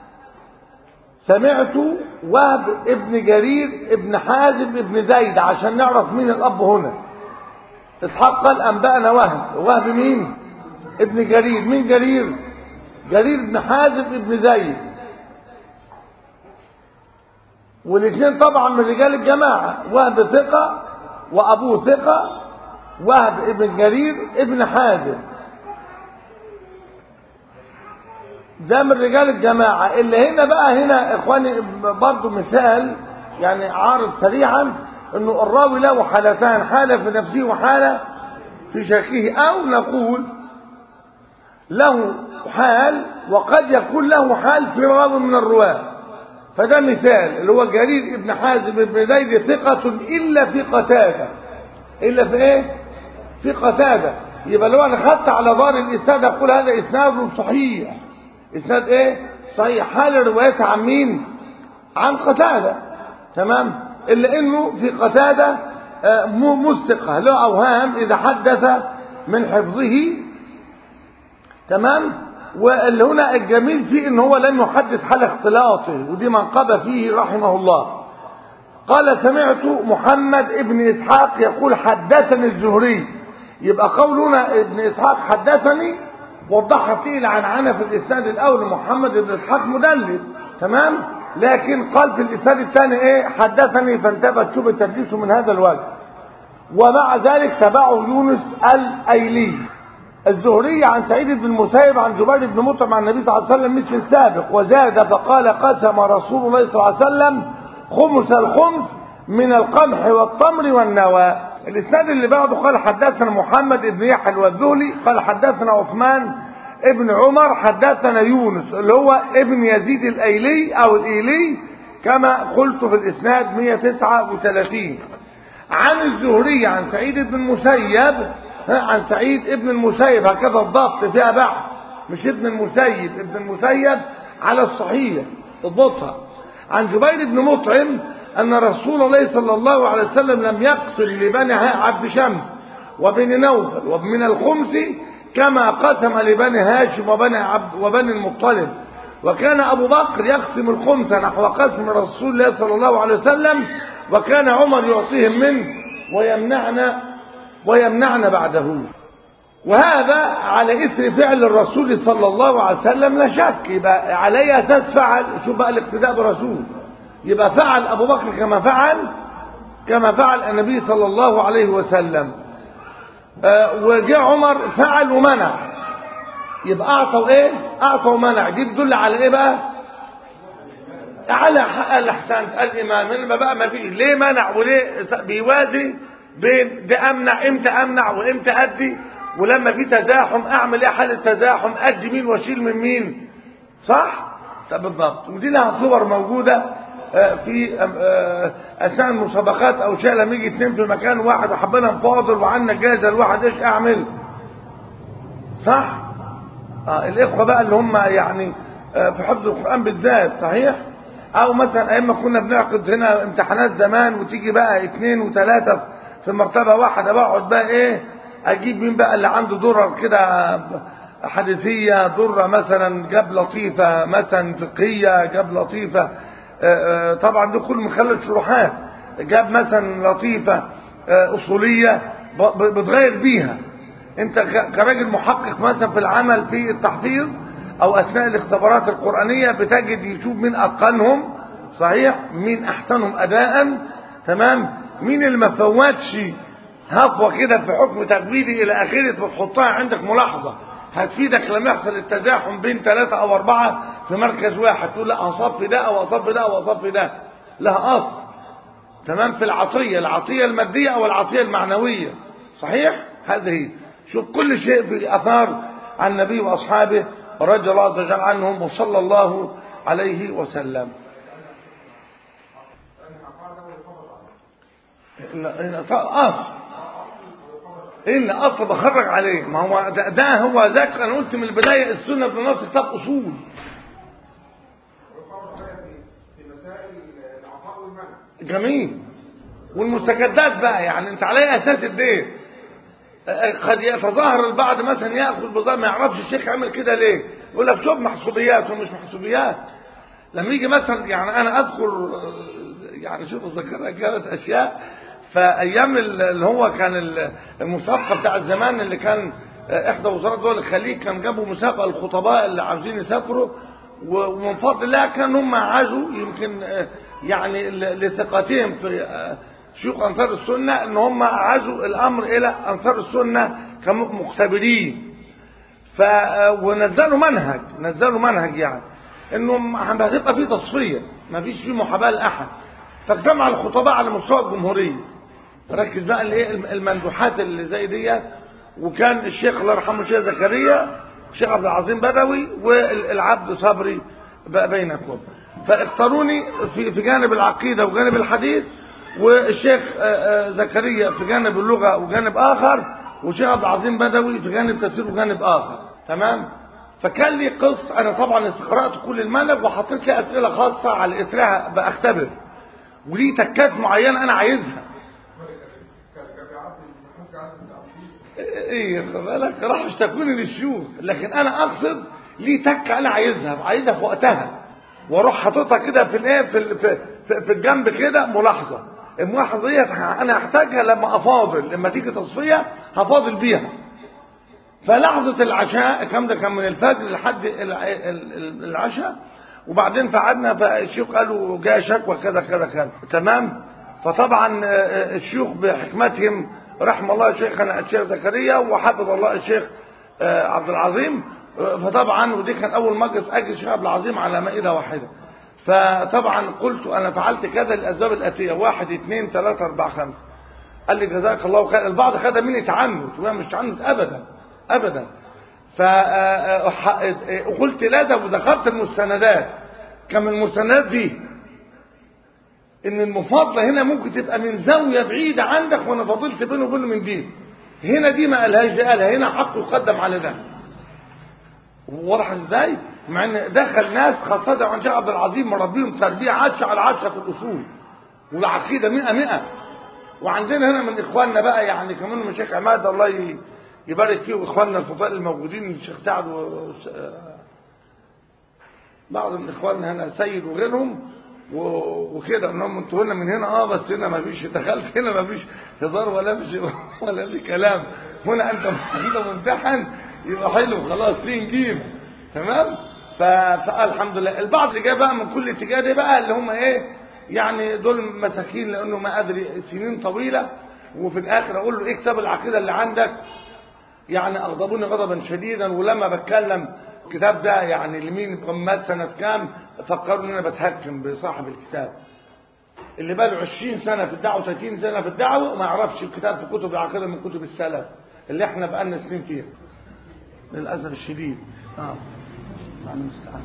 سمعت وهب ابن جرير ابن حازم ابن زيد عشان نعرف مين الأب هنا إسحاق قال أنبأنا وهب وهب مين ابن جرير مين جرير جرير ابن حازم ابن زيد والاثنين طبعا من رجال الجماعة وهب ثقة وأبوه ثقة وهب ابن جرير ابن حازم ده من رجال الجماعة اللي هنا بقى هنا إخواني برضو مثال يعني عارض سريعا انه الراوي له حالتان حالة في نفسه وحالة في شيخه او نقول له حال وقد يكون له حال في راوي من الرواة فده مثال اللي هو جرير ابن حازم ابن زيد ثقة إلا في قتادة إلا في إيه؟ في قتادة يبقى لو أنا خدت على دار الإسناد أقول هذا إسناد صحيح إسناد إيه؟ صحيح حال الروايات عن مين؟ عن قتادة تمام؟ إلا إنه في قتادة آه، مو مستقة له أوهام إذا حدث من حفظه تمام؟ واللي هنا الجميل فيه ان هو لم يحدث حال اختلاطه ودي منقبة فيه رحمه الله قال سمعت محمد ابن إسحاق يقول حدثني الزهري يبقى قولنا ابن إسحاق حدثني وضحت فيه العنعنة في الإسناد الأول محمد بن إسحاق مدلس تمام لكن قال في الإسناد الثاني إيه حدثني فانتبه شوف التدليس من هذا الوجه ومع ذلك تبعه يونس الأيلي الزهري عن سعيد بن المسيب عن جبير بن مطعم عن النبي صلى الله عليه وسلم مثل السابق وزاد فقال قسم رسول الله صلى الله عليه وسلم خمس الخمس من القمح والتمر والنوى الاسناد اللي بعده قال حدثنا محمد بن يحيى الوذولي قال حدثنا عثمان ابن عمر حدثنا يونس اللي هو ابن يزيد الايلي او الايلي كما قلت في الاسناد 139 عن الزهري عن سعيد بن المسيب عن سعيد ابن المسيب هكذا الضبط فيها بحث مش ابن المسيب ابن المسيب على الصحيح اضبطها عن جبير بن مطعم أن رسول الله صلى الله عليه وسلم لم يقسم لبني عبد شمس وبن نوفل ومن الخمس كما قسم لبني هاشم وبني عبد وبني المطلب وكان أبو بكر يقسم الخمس نحو قسم رسول الله صلى الله عليه وسلم وكان عمر يعطيهم منه ويمنعنا ويمنعنا بعده وهذا على إثر فعل الرسول صلى الله عليه وسلم لا شك يبقى على أي أساس فعل شوف بقى الاقتداء بالرسول يبقى فعل أبو بكر كما فعل كما فعل النبي صلى الله عليه وسلم آه وجاء عمر فعل ومنع يبقى أعطوا إيه أعطوا ومنع دي تدل على إيه بقى على الأحسان الإمام إنما بقى ما فيش ليه منع وليه بيوازي بين ده أمنع إمتى أمنع وإمتى أدي ولما في تزاحم أعمل إيه حل التزاحم أدي مين وأشيل من مين صح؟ طب بالضبط ودي لها صور موجودة في أثناء المسابقات أو شيء لما يجي اتنين في مكان واحد وحبنا نفاضل وعنا جايزة الواحد إيش أعمل؟ صح؟ آه الإخوة بقى اللي هم يعني في حفظ القرآن بالذات صحيح؟ أو مثلا أيام ما كنا بنعقد هنا امتحانات زمان وتيجي بقى اتنين وتلاتة في مرتبة واحدة بقعد بقى إيه أجيب مين بقى اللي عنده درر كده حديثية درة مثلا جاب لطيفة مثلا فقهية جاب لطيفة طبعا دي كل من خلال الشروحات جاب مثلا لطيفة أصولية بتغير بيها انت كراجل محقق مثلا في العمل في التحفيظ او اثناء الاختبارات القرآنية بتجد يشوف مين اتقنهم صحيح مين احسنهم اداء تمام مين اللي ما فوتش هفوة كده في حكم تجويدي الى اخره بتحطها عندك ملاحظة هتفيدك لما يحصل التزاحم بين ثلاثة او اربعة في مركز واحد تقول لا اصف ده او اصف ده او اصف ده لها اصل تمام في العطية العطية المادية او العطية المعنوية صحيح هذه شوف كل شيء في اثار عن النبي واصحابه رضي الله عز وجل عنهم وصلى الله عليه وسلم اصل ان اصل بخرج عليه ما هو ده, ده هو ذاك انا قلت من البدايه السنه في نص كتاب اصول جميل والمستجدات بقى يعني انت على اساس الدين قد يتظاهر البعض مثلا ياخذ بظاهر ما يعرفش الشيخ عمل كده ليه يقول لك شوف محسوبيات ومش محسوبيات لما يجي مثلا يعني انا اذكر يعني شوف الذاكره كانت اشياء فايام اللي هو كان المسابقه بتاع الزمان اللي كان احدى وزارات دول الخليج كان جابوا مسابقه الخطباء اللي عاوزين يسافروا ومن فضل الله كان هم عازوا يمكن يعني لثقتهم في شيوخ انصار السنه ان هم عزوا الامر الى انصار السنه كمختبرين ف ونزلوا منهج نزلوا منهج يعني انه هتبقى في تصفيه ما فيش فيه محاباه لاحد فاجتمع الخطباء على مستوى الجمهوريه ركز بقى الايه المندوحات اللي زي ديت وكان الشيخ الله يرحمه الشيخ زكريا الشيخ عبد العظيم بدوي والعبد صبري بينكم فاختاروني في في جانب العقيده وجانب الحديث والشيخ زكريا في جانب اللغة وجانب آخر والشيخ عبد العظيم بدوي في جانب تفسير وجانب آخر تمام فكان لي قسط أنا طبعا قرأت كل المنهج وحطيت لي أسئلة خاصة على إثرها بأختبر وليه تكات معينة أنا عايزها ايه خد بالك راح اشتكوني للشيوخ لكن انا اقصد ليه تكه انا عايزها عايزها في وقتها واروح حاططها كده في الايه في ال- في, في, في الجنب كده ملاحظه الملاحظه ديت انا هحتاجها لما افاضل لما تيجي تصفيه هفاضل بيها فلحظة العشاء الكلام ده كان من الفجر لحد الع- ال- ال- العشاء وبعدين فقعدنا فالشيوخ قالوا جاء شكوى كذا كذا كذا تمام فطبعا آه، الشيوخ بحكمتهم رحم الله شيخنا الشيخ زكريا وحفظ الله الشيخ آه، عبد العظيم آه، فطبعا ودي كان اول مجلس اجل الشيخ عبد العظيم على مائده واحده فطبعا قلت انا فعلت كذا للاسباب الاتيه واحد اثنين ثلاثه اربعه خمسه قال لي جزاك الله خير البعض خدها مني تعنت وهي مش تعنت ابدا ابدا فقلت لا ده وذكرت المستندات كان من المستندات دي ان المفاضله هنا ممكن تبقى من زاويه بعيده عندك وانا فضلت بينه وبينه من دي هنا دي ما قالهاش دي قالها هنا حق يقدم على ده واضح ازاي مع ان دخل ناس خاصه عن شيخ عبد العظيم مربيهم تربيه عادشه على عادشه في الاصول والعقيده 100 100 وعندنا هنا من اخواننا بقى يعني كمان من الشيخ عماد الله ي- يبارك فيه واخواننا الفضلاء الموجودين الشيخ سعد و... بعض من اخواننا هنا سيد وغيرهم و- وكده انهم انتوا هنا من هنا اه بس هنا ما فيش دخلت هنا ما فيش هزار ولا فيش ولا في كلام هنا انت انت ممتحن يبقى حلو خلاص سين جيم تمام ف- فالحمد لله البعض اللي جاي بقى من كل اتجاه ده بقى اللي هم ايه يعني دول مساكين لانه ما ادري سنين طويله وفي الاخر اقول له ايه كتاب العقيده اللي عندك يعني اغضبوني غضبا شديدا ولما بتكلم الكتاب ده يعني لمين مات سنة كام فكروا ان انا بتهكم بصاحب الكتاب اللي بقاله 20 سنة في الدعوة 30 سنة في الدعوة ما يعرفش الكتاب في كتب العقيدة من كتب السلف اللي احنا بقالنا سنين فيها للأسف الشديد اه يعني المستعان.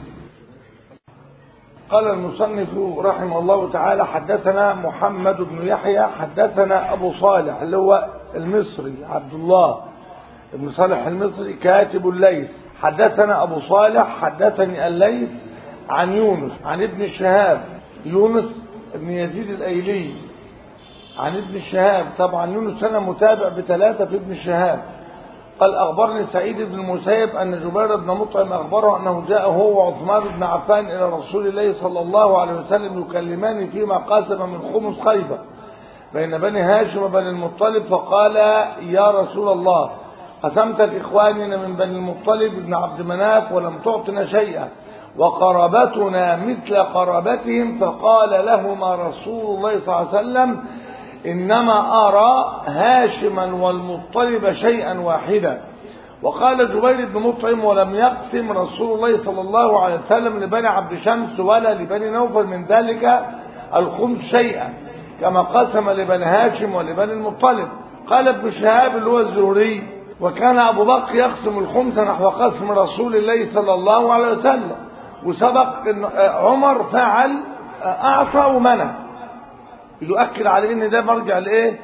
قال المصنف رحمه الله تعالى حدثنا محمد بن يحيى حدثنا أبو صالح اللي هو المصري عبد الله بن صالح المصري كاتب الليث حدثنا أبو صالح حدثني الليث عن يونس عن ابن شهاب يونس بن يزيد الأيلي عن ابن شهاب طبعا يونس أنا متابع بثلاثة في ابن شهاب قال أخبرني سعيد بن المسيب أن جبير بن مطعم أخبره أنه جاء هو وعثمان بن عفان إلى رسول الله صلى الله عليه وسلم يكلمان فيما قاسم من خمس خيبر بين بني هاشم وبني المطلب فقال يا رسول الله قسمت لإخواننا من بني المطلب بن عبد مناف ولم تعطنا شيئا وقرابتنا مثل قرابتهم فقال لهما رسول الله صلى الله عليه وسلم إنما أرى هاشما والمطلب شيئا واحدا وقال جبير بن مطعم ولم يقسم رسول الله صلى الله عليه وسلم لبني عبد شمس ولا لبني نوفل من ذلك الخمس شيئا كما قسم لبني هاشم ولبني المطلب قال ابن شهاب اللي هو الزهري وكان أبو بكر يقسم الخمس نحو قسم رسول الله صلى الله عليه وسلم وسبق ان عمر فعل أعطى ومنع يؤكد على ان ده مرجع لايه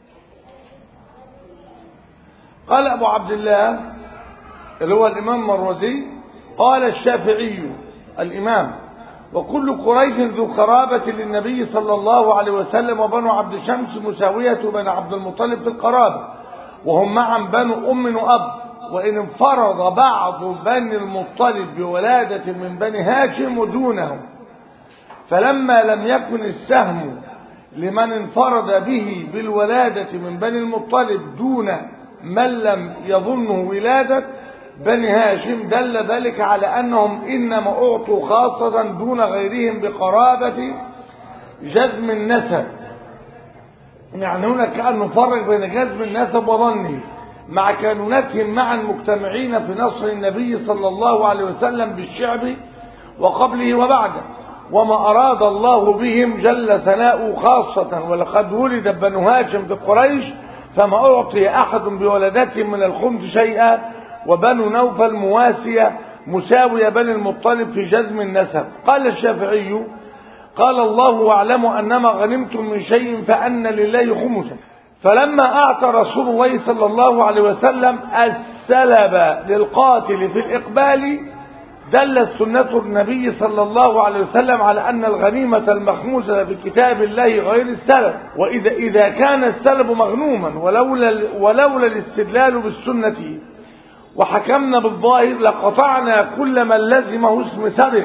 قال ابو عبد الله اللي هو الامام المروزي قال الشافعي الامام وكل قريش ذو قرابة للنبي صلى الله عليه وسلم وبنو عبد شمس مساوية بين عبد المطلب في القرابة وهم معا بنو أم وأب وإن انفرض بعض بني المطلب بولادة من بني هاشم دونهم فلما لم يكن السهم لمن انفرد به بالولادة من بني المطلب دون من لم يظنه ولادة بني هاشم دل ذلك على أنهم إنما أعطوا خاصة دون غيرهم بقرابة جزم النسب يعني هنا كأن نفرق بين جزم النسب وظنه مع كانونتهم معا مجتمعين في نصر النبي صلى الله عليه وسلم بالشعب وقبله وبعده وما أراد الله بهم جل ثناؤه خاصة ولقد ولد بنو هاشم في قريش فما أعطي أحد بولدتهم من الخمس شيئا وبنو نوفل مواسية مساوية بني المطلب في جزم النسب قال الشافعي قال الله واعلم أنما غنمتم من شيء فأن لله خمسا فلما أعطى رسول الله صلى الله عليه وسلم السلب للقاتل في الإقبال دلت سنة النبي صلى الله عليه وسلم على أن الغنيمة المخموسة في كتاب الله غير السلب وإذا إذا كان السلب مغنوما ولولا ولولا الاستدلال بالسنة وحكمنا بالظاهر لقطعنا كل من لزمه اسم سرقة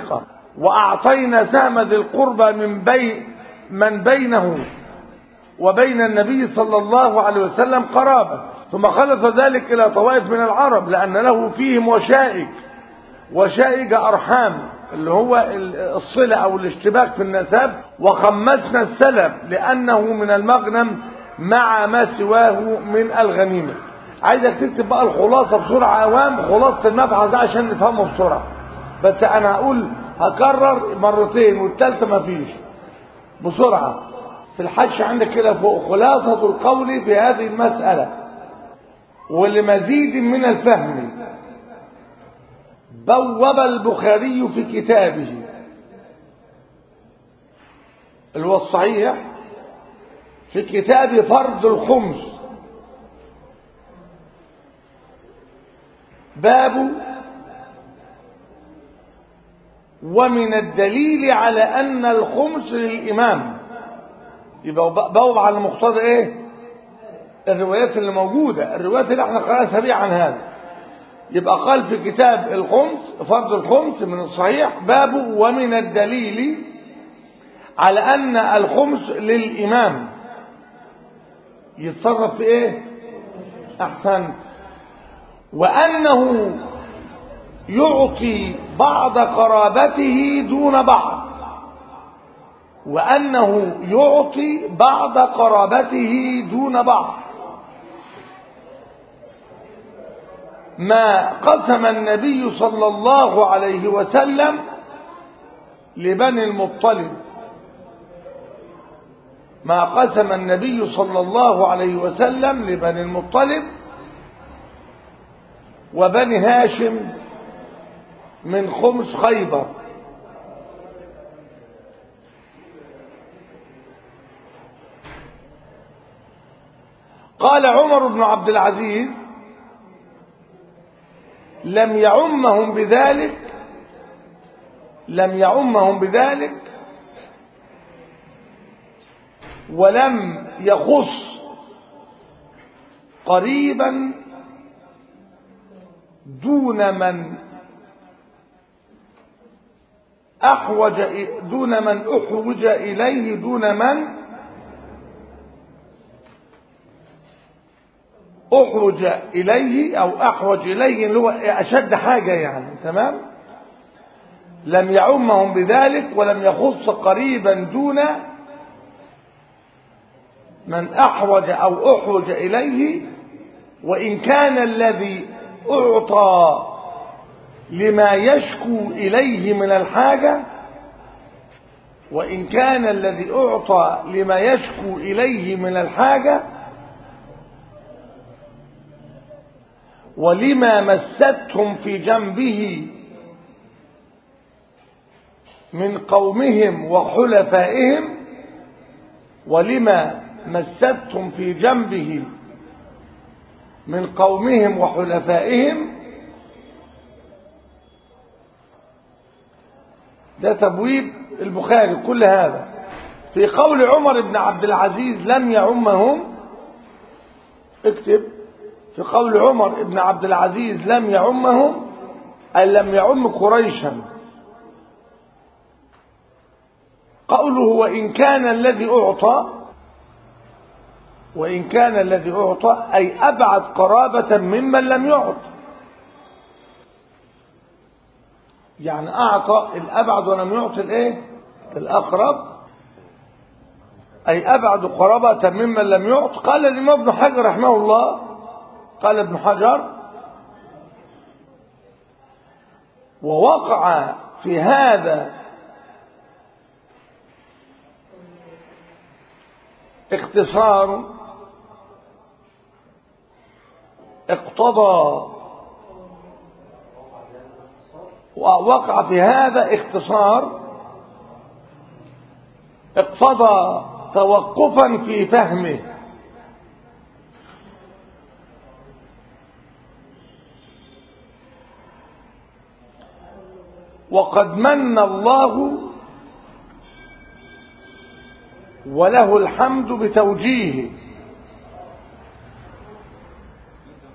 وأعطينا سهم ذي القربى من بي من بينه وبين النبي صلى الله عليه وسلم قرابة ثم خلف ذلك إلى طوائف من العرب لأن له فيهم وشائج وشائج أرحام اللي هو الصلة أو الاشتباك في النسب وخمسنا السلب لأنه من المغنم مع ما سواه من الغنيمة عايزك تكتب بقى الخلاصة بسرعة عوام خلاصة المبحث ده عشان نفهمه بسرعة بس أنا هقول هكرر مرتين والثالثة مفيش بسرعة في الحش عندك كده فوق خلاصة القول في هذه المسألة ولمزيد من الفهم بوب البخاري في كتابه اللي هو الصحيح في كتاب فرض الخمس باب ومن الدليل على أن الخمس للإمام يبقى بوب على مقتضى إيه الروايات اللي موجودة الروايات اللي احنا قرأنا سريعا هذا يبقى قال في كتاب الخمس فرض الخمس من الصحيح باب ومن الدليل على أن الخمس للإمام يتصرف في إيه أحسن وأنه يعطي بعض قرابته دون بعض وأنه يعطي بعض قرابته دون بعض ما قسم النبي صلى الله عليه وسلم لبني المطلب ما قسم النبي صلى الله عليه وسلم لبني المطلب وبني هاشم من خمس خيبر قال عمر بن عبد العزيز لم يعمهم بذلك لم يعمهم بذلك ولم يخص قريبا دون من أحوج دون من أحوج إليه دون من أحوج إليه أو أحوج إليه اللي هو أشد حاجة يعني تمام لم يعمهم بذلك ولم يخص قريبا دون من أحوج أو أحوج إليه وإن كان الذي أعطى لما يشكو إليه من الحاجة وإن كان الذي أعطى لما يشكو إليه من الحاجة ولما مستهم في جنبه من قومهم وحلفائهم ولما مستهم في جنبه من قومهم وحلفائهم ده تبويب البخاري كل هذا في قول عمر بن عبد العزيز لم يعمهم اكتب في قول عمر بن عبد العزيز لم يعمهم أي لم يعم قريشا قوله وإن كان الذي أعطى وإن كان الذي أعطى أي أبعد قرابة ممن لم يعط يعني أعطى الأبعد ولم يعطي الإيه الأقرب أي أبعد قرابة ممن لم يعط قال الإمام ابن حجر رحمه الله قال ابن حجر ووقع في هذا اختصار اقتضى ووقع في هذا اختصار اقتضى توقفا في فهمه وقد من الله وله الحمد بتوجيهه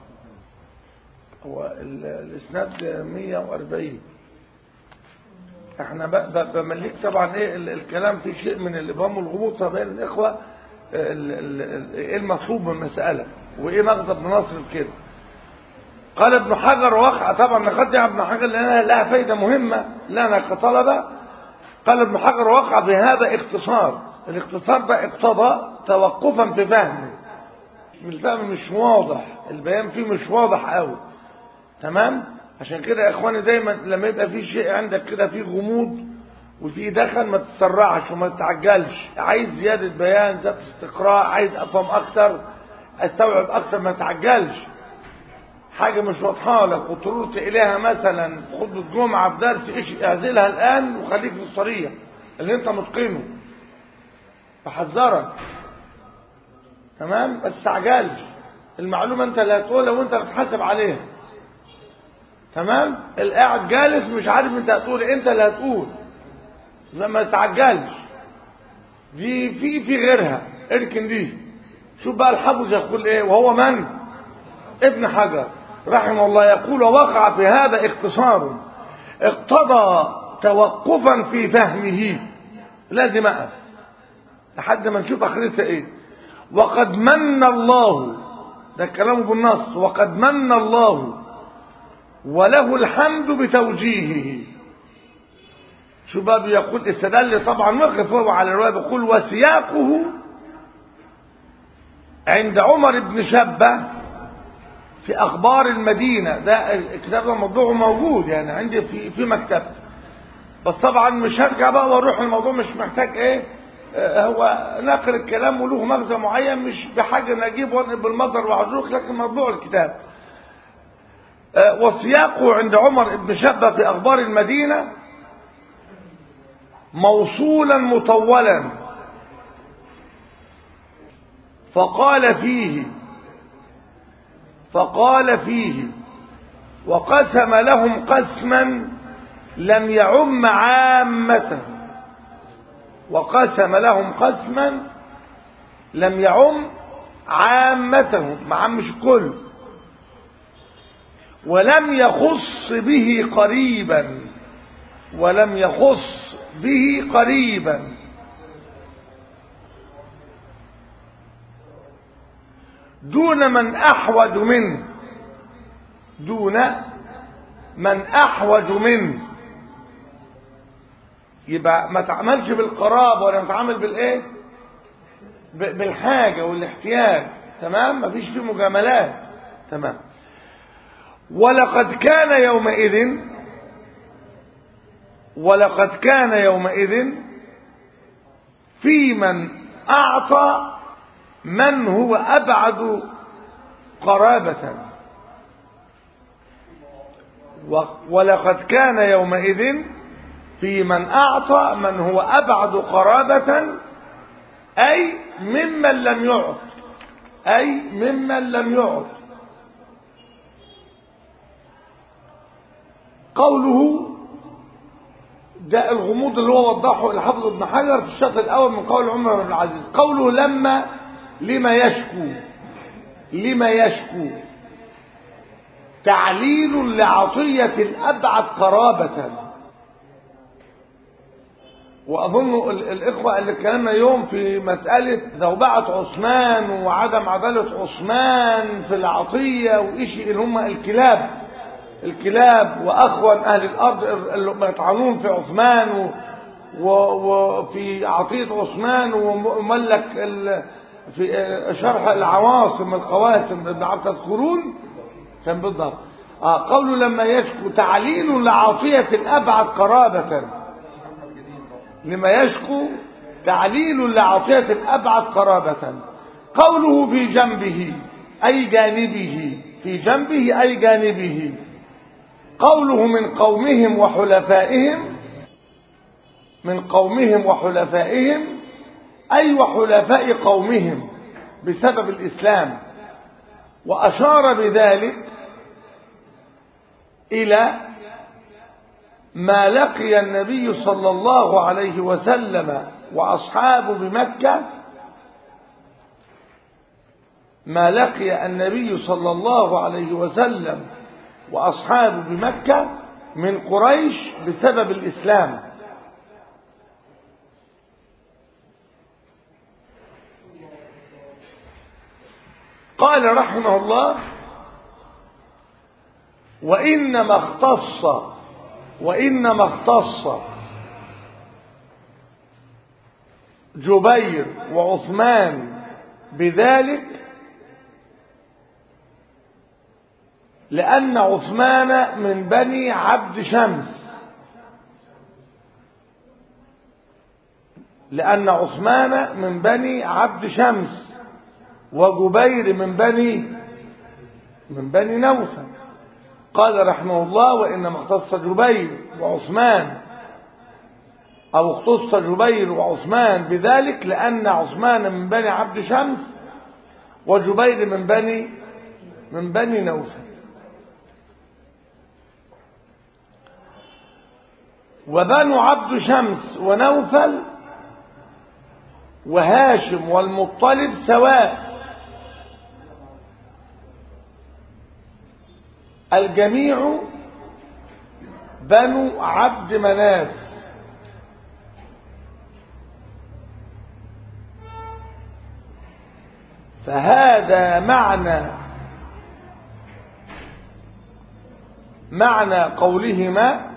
هو الاسناد 140 احنا ب- ب- بمليك طبعا ايه ال- الكلام في شيء من الابهام والغموض فبين الاخوه ال- ال- ال- ايه المطلوب من المساله وايه مغزى ابن نصر في كده قال ابن حجر وقع طبعا نقدم ابن حجر لانها لها فايده مهمه لنا كطلبه قال ابن حجر وقع في هذا اختصار الاختصار ده اقتضى توقفا في فهمه الفهم مش واضح البيان فيه مش واضح قوي تمام عشان كده يا اخواني دايما لما يبقى في شيء عندك كده فيه غموض وفي دخل ما تتسرعش وما تتعجلش عايز زيادة بيان زيادة استقراء عايز افهم اكتر استوعب اكتر ما تتعجلش حاجة مش واضحة لك وطرقت اليها مثلا في خطبة جمعة في درس ايش اعزلها الان وخليك في الصريح اللي انت متقنه بحذرك تمام بس تعجلش المعلومة انت اللي هتقولها وانت اللي هتحاسب عليها تمام القاعد جالس مش عارف انت هتقول إيه، انت اللي هتقول لما تتعجلش دي في في غيرها اركن دي شوف بقى الحافظ يقول ايه وهو من ابن حجر رحمه الله يقول وقع في هذا اختصار اقتضى توقفا في فهمه لازم اقف لحد ما نشوف اخرتها ايه وقد من الله ده كلامه بالنص وقد من الله وله الحمد بتوجيهه شو بقى بيقول استدل طبعا وقف هو على الرواية بيقول وسياقه عند عمر بن شبة في أخبار المدينة ده الكتاب ده موضوعه موجود يعني عندي في في مكتبتي بس طبعا مش هرجع بقى واروح الموضوع مش محتاج ايه آه، هو نقل الكلام وله مغزى معين مش بحاجه ان اجيب وانقل بالمصدر واعذرك لكن موضوع الكتاب آه، وسياقه عند عمر بن شبة في أخبار المدينة موصولا مطولا فقال فيه فقال فيه وقسم لهم قسما لم يعم عامته وقسم لهم قسما لم يعم عامته ما عمش كل ولم يخص به قريبا ولم يخص به قريبا دون من احوج منه دون من احوج منه يبقى ما تعملش بالقرابه ولا نتعامل بالايه ب- بالحاجه والاحتياج تمام مفيش فيه مجاملات تمام ولقد كان يومئذ ولقد كان يومئذ في من أعطى من هو أبعد قرابة و- ولقد كان يومئذ في من أعطى من هو أبعد قرابة أي ممن لم يعط أي ممن لم يعط قوله ده الغموض اللي هو وضحه الحافظ ابن حجر في الشطر الاول من قول عمر بن العزيز قوله لما لما يشكو لما يشكو تعليل لعطية الأبعد قرابة وأظن ال- الإخوة اللي اتكلمنا يوم في مسألة ذوبعة عثمان وعدم عدالة عثمان في العطية وإشي إن هم الكلاب الكلاب وأخوان أهل الأرض اللي يطعنون في عثمان و و- وفي عطية عثمان وملك ال- في شرح العواصم القواسم ابن عبد تذكرون كان بالضبط آه قوله لما يشكو تعليل لعطية الأبعد قرابة لما يشكو تعليل لعطية الأبعد قرابة قوله في جنبه أي جانبه في جنبه أي جانبه قوله من قومهم وحلفائهم من قومهم وحلفائهم أي وحلفاء قومهم بسبب الإسلام وأشار بذلك إلى ما لقي النبي صلى الله عليه وسلم وأصحابه بمكة ما لقي النبي صلى الله عليه وسلم وأصحابه بمكة من قريش بسبب الإسلام قال رحمه الله وإنما اختص وإنما اختص جبير وعثمان بذلك لأن عثمان من بني عبد شمس لأن عثمان من بني عبد شمس وجبير من بني من بني نوفل قال رحمه الله وإنما اختص جبير وعثمان أو اختص جبير وعثمان بذلك لأن عثمان من بني عبد شمس وجبير من بني من بني نوفل وبنو عبد شمس ونوفل وهاشم والمطلب سواء الجميع بنو عبد مناف فهذا معنى معنى قولهما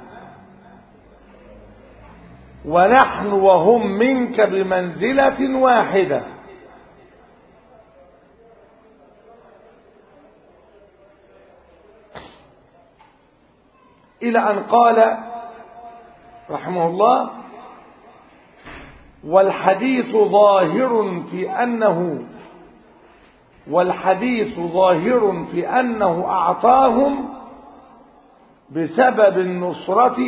ونحن وهم منك بمنزلة واحدة إلى أن قال رحمه الله والحديث ظاهر في أنه والحديث ظاهر في أنه أعطاهم بسبب النصرة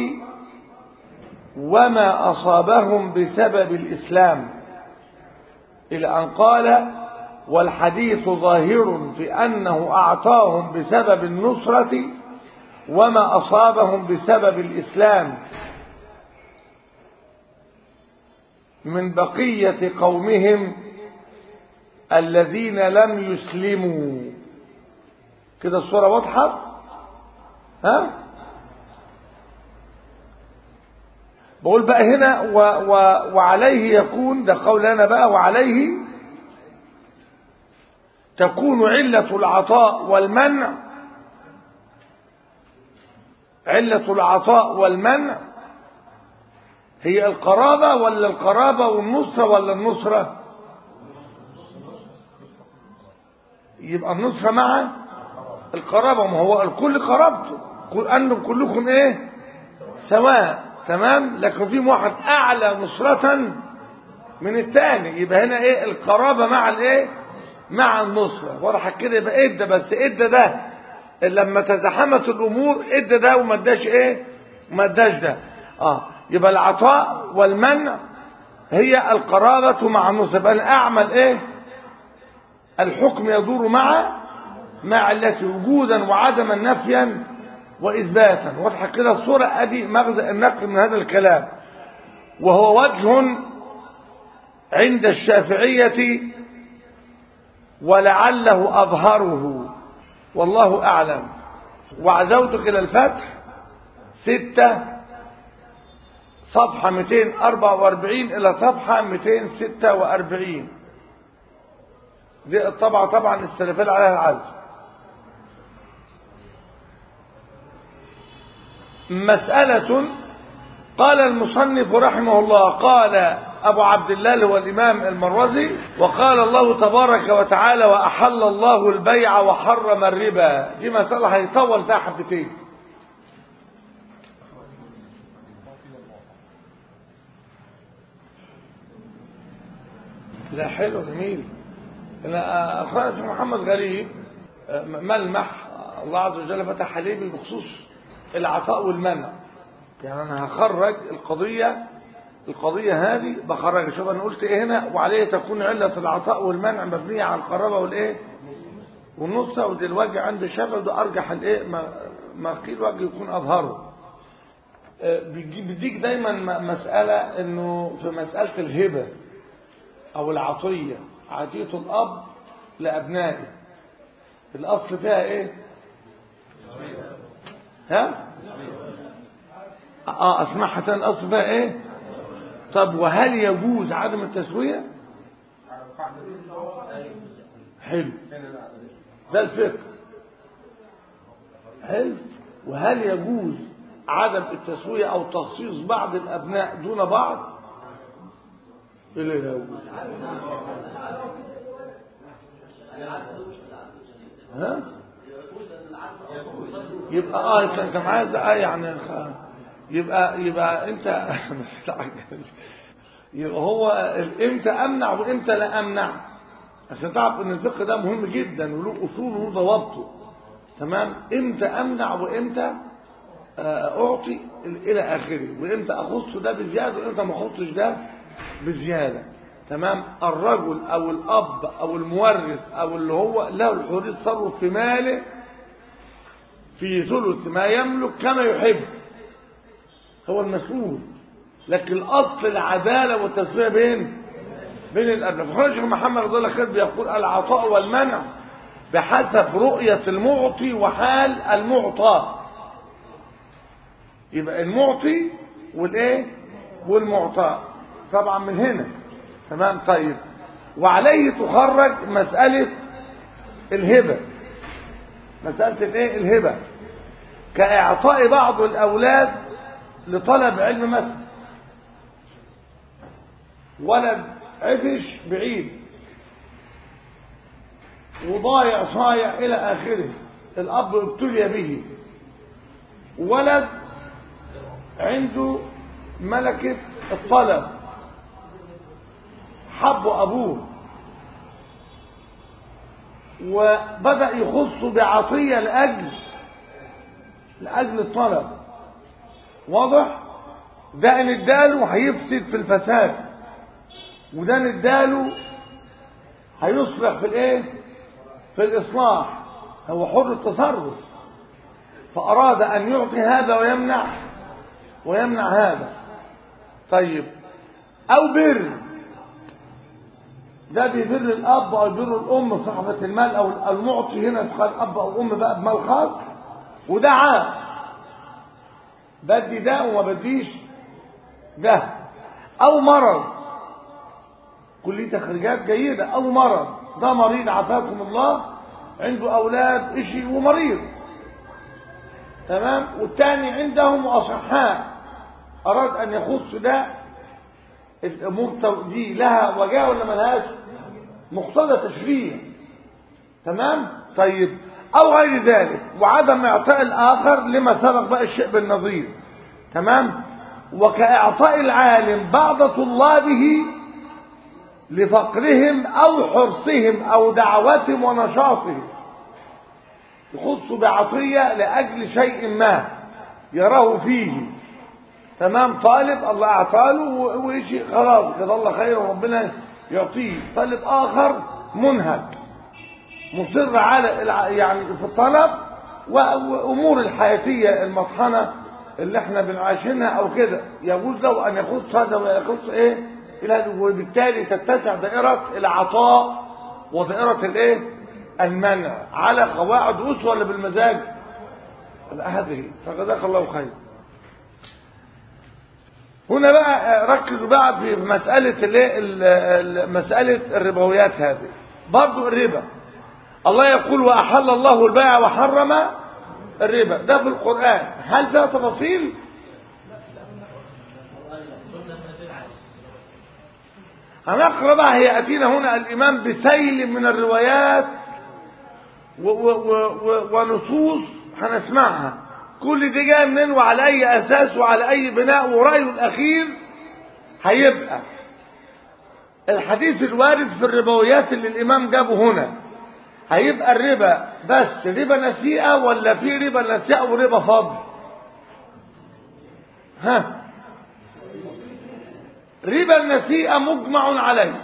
وما أصابهم بسبب الإسلام إلى أن قال والحديث ظاهر في أنه أعطاهم بسبب النصرة وما أصابهم بسبب الإسلام من بقية قومهم الذين لم يسلموا كده الصورة واضحة ها بقول بقى هنا و و وعليه يكون ده قول انا بقى وعليه تكون علة العطاء والمنع علة العطاء والمنع هي القرابة ولا القرابة والنصرة ولا النصرة يبقى النصرة مع القرابة ما هو الكل قرابته أنتم كلكم ايه سواء تمام لكن في واحد اعلى نصرة من الثاني يبقى هنا ايه القرابة مع الايه مع النصرة وراح كده يبقى ادى بس ادى ده لما تزحمت الامور ادى ده وما اداش ايه ما اداش ده اه يبقى العطاء والمنع هي القرابة مع النصرة يبقى انا اعمل ايه الحكم يدور مع مع التي وجودا وعدما نفيا وإثباتا واضحة كده الصورة أدي مغزى النقل من هذا الكلام وهو وجه عند الشافعية ولعله أظهره والله أعلم وعزوتك إلى الفتح ستة صفحة 244 إلى صفحة 246 دي الطبعة طبعا السلفية عليها العزم مسألة قال المصنف رحمه الله قال أبو عبد الله هو الإمام المروزي وقال الله تبارك وتعالى وأحل الله البيع وحرم الربا دي مسألة هيطول فيها حبتين لا حلو جميل أنا أخواني محمد غريب ملمح الله عز وجل فتح عليه بخصوص العطاء والمنع يعني انا هخرج القضية القضية هذه بخرج شوف انا قلت ايه هنا وعليه تكون علة العطاء والمنع مبنية على القرابة والايه والنصة ودي الوجه عند الشافعي ده ارجح الايه ما, ما قيل وجه يكون اظهره بيديك دايما مسألة انه في مسألة الهبة او العطية عطية الاب لابنائه الاصل فيها ايه ها اه اسمعها تاني الاصل فيها ايه طب وهل يجوز عدم التسويه حلو ده الفقه حلو وهل يجوز عدم التسويه او تخصيص بعض الابناء دون بعض ايه اللي لا يجوز ها يبقى اه انت انت معايا ده آه يعني خ- يبقى يبقى انت يبقى هو امتى امنع وامتى لا امنع عشان تعرف ان الفقه ده مهم جدا وله اصول وله ضوابطه تمام امتى امنع وامتى آه، اعطي الى اخره وامتى اخص ده بزياده وامتى ما اخصش ده بزياده تمام الرجل او الاب او المورث او اللي هو له الحريه التصرف في ماله في ثلث ما يملك كما يحب هو المسؤول لكن الاصل العداله والتسويه بين بين الابناء فخرج محمد رضي الله خير بيقول العطاء والمنع بحسب رؤيه المعطي وحال المعطى يبقى المعطي والايه والمعطى طبعا من هنا تمام طيب وعليه تخرج مساله الهبه مساله الايه الهبه كاعطاء بعض الاولاد لطلب علم مثلا ولد عفش بعيد وضايع صايع الى اخره الاب ابتلي به ولد عنده ملكة الطلب حب أبوه وبدأ يخص بعطية لأجل لأجل الطلب واضح ده ان اداله هيفسد في الفساد وده ان اداله هيصلح في الايه في الاصلاح هو حر التصرف فاراد ان يعطي هذا ويمنع ويمنع هذا طيب او بر ده بيبر الاب او بر الام صاحبة المال او المعطي هنا تخيل اب او ام بقى بمال خاص وده عام بدي ده وما بديش ده او مرض كل تخريجات جيدة او مرض ده مريض عافاكم الله عنده اولاد اشي ومريض تمام والتاني عندهم اصحاء اراد ان يخص ده الامور دي لها وجاه ولا ملهاش مقتضى تشريع تمام طيب او غير ذلك وعدم اعطاء الاخر لما سبق بقى الشيء بالنظير تمام وكاعطاء العالم بعض طلابه لفقرهم او حرصهم او دعوتهم ونشاطهم يخص بعطية لأجل شيء ما يراه فيه تمام طالب الله أعطاله وإيشي خلاص جزاه الله خير وربنا يعطيه طالب آخر منهك مصر على الع- يعني في الطلب وأمور الحياتية المطحنة اللي احنا بنعاشنها أو كده يجوز له أن يخص هذا ويخص إيه إلى هذا وبالتالي تتسع دائرة العطاء ودائرة الإيه المنع على قواعد أسوة ولا بالمزاج لا هذه فجزاك الله خير هنا بقى ركزوا بقى في مسألة الايه ال- ال- مسألة الربويات هذه برضو الربا الله يقول وأحل الله البيع وحرم الربا ده في القرآن هل فيها تفاصيل هنقرأ بقى هيأتينا هنا الإمام بسيل من الروايات و و و و ونصوص هنسمعها كل دي جايه منين وعلى اي اساس وعلى اي بناء ورايه الاخير هيبقى الحديث الوارد في الربويات اللي الامام جابه هنا هيبقى الربا بس ربا نسيئه ولا في ربا نسيئه وربا فضل ها ربا النسيئه مجمع عليه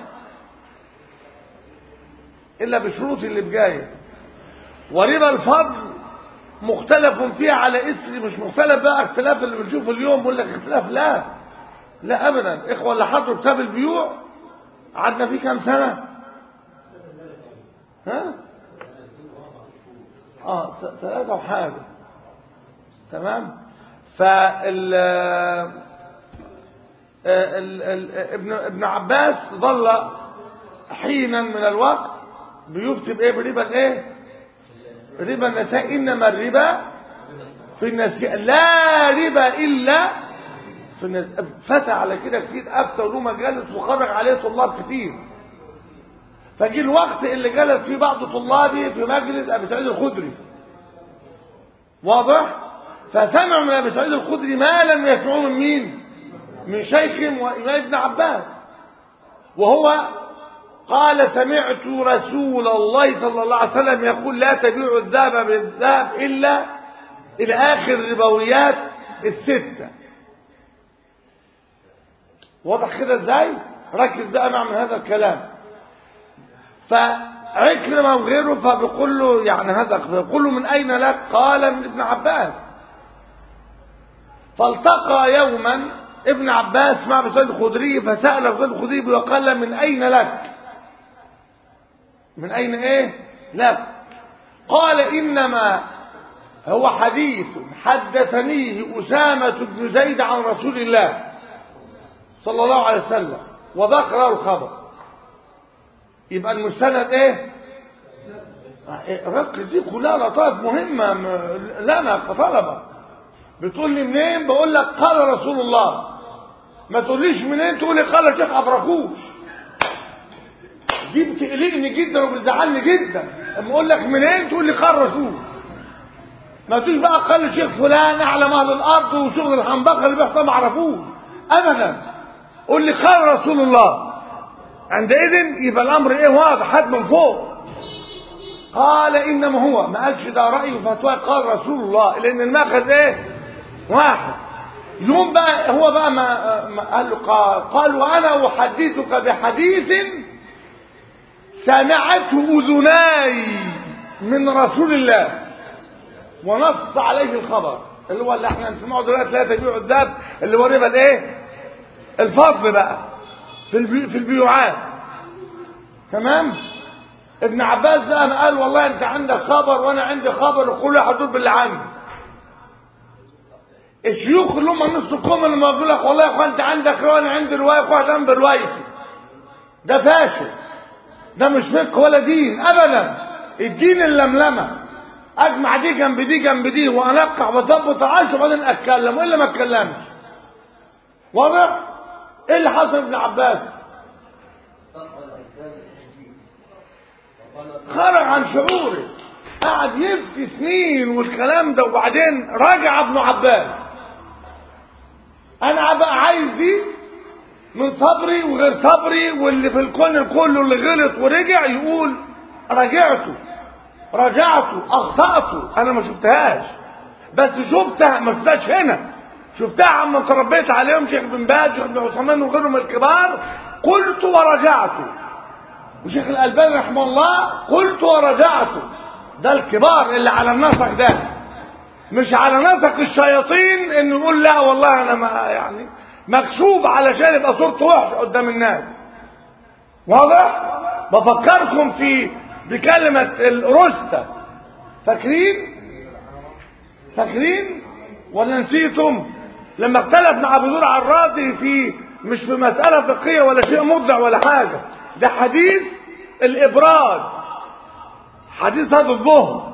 الا بشروط اللي بجايه وربا الفضل مختلف فيها على اسر مش مختلف بقى اختلاف اللي بنشوفه اليوم بيقول لك اختلاف لا لا ابدا اخوه اللي حضروا كتاب البيوع قعدنا فيه كام سنه ها اه ثلاثه وحاجه تمام فال ال- ال- ابن ابن عباس ظل حينا من الوقت بيفتي بايه بربا الايه ربا النساء انما الربا في النساء لا ربا الا في الناس فتى على كده كتير افتى وله مجالس وخرج عليه طلاب كتير فجي الوقت اللي جلس فيه بعض طلابي في مجلس ابي سعيد الخدري واضح فسمعوا من ابي سعيد الخدري ما لم يسمعوه من مين من شيخهم وامام ابن عباس وهو قال سمعت رسول الله صلى الله عليه وسلم يقول لا تبيع الذهب بالذهب الا الى اخر الربويات السته واضح كده ازاي ركز بقى مع من هذا الكلام فعكرمه وغيره فبيقول له يعني هذا بيقول له من اين لك قال من ابن عباس فالتقى يوما ابن عباس مع ابن سعيد الخدري فسال ابن سعيد الخدري وقال من اين لك من اين ايه لك قال انما هو حديث حدثنيه اسامه بن زيد عن رسول الله صلى الله عليه وسلم وذكر الخبر يبقى المستند ايه ركز دي كلها لطائف مهمة م- لنا كطلبة بتقول لي منين بقول لك قال رسول الله ما تقوليش منين تقول لي قال الشيخ ابرخوش دي بتقلقني جدا وبتزعلني جدا اما اقول لك منين تقول لي قال رسول ما تقولش بقى قال الشيخ فلان اعلم اهل الارض وشغل الحنبقه اللي بيحصل ما عرفوش ابدا قول لي قال رسول الله عندئذ يبقى الامر ايه واضح حد من فوق قال انما هو ما قالش ده راي وفتوى قال رسول الله لان الماخذ ايه واحد يوم بقى هو بقى ما, ما قال له قال, قال وانا احدثك بحديث سمعته اذناي من رسول الله ونص عليه الخبر اللي هو اللي احنا نسمعه دلوقتي لا تبيع الذهب اللي هو ربا الايه الفضل بقى في البي... في البيوعات تمام ابن عباس بقى ما قال والله انت عندك خبر وانا عندي خبر وكل واحد يقول باللي عندي الشيوخ اللي هم نص القوم اللي ما يقول لك والله يا اخوان انت عندك روايه وانا عندي روايه واحد انا بروايتي ده فاشل ده مش فقه ولا دين ابدا الدين اللملمه اجمع دي جنب دي جنب دي وانقع واظبط عشر وبعدين اتكلم والا ما اتكلمش واضح ايه اللي حصل ابن عباس خرج عن شعوره قعد يبكي سنين والكلام ده وبعدين رجع ابن عباس انا بقى عايز دي من صبري وغير صبري واللي في الكون كله اللي غلط ورجع يقول رجعته رجعته اخطأته انا ما شفتهاش بس شفتها ما شفتهاش هنا شفتها عما تربيت عليهم شيخ بن باز شيخ بن عثمان وغيرهم من الكبار قلت ورجعت وشيخ الألباني رحمه الله قلت ورجعت ده الكبار اللي على النسق ده مش على نسق الشياطين انه يقول لا والله انا ما يعني مكسوب علشان يبقى صورته وحشه قدام الناس واضح بفكركم في بكلمة الرستة فاكرين فاكرين ولا نسيتم لما اختلف مع ابو زرع الرازي في مش في مسألة فقهية ولا شيء مبدع ولا حاجة ده حديث الإبراد حديث هذا الظهر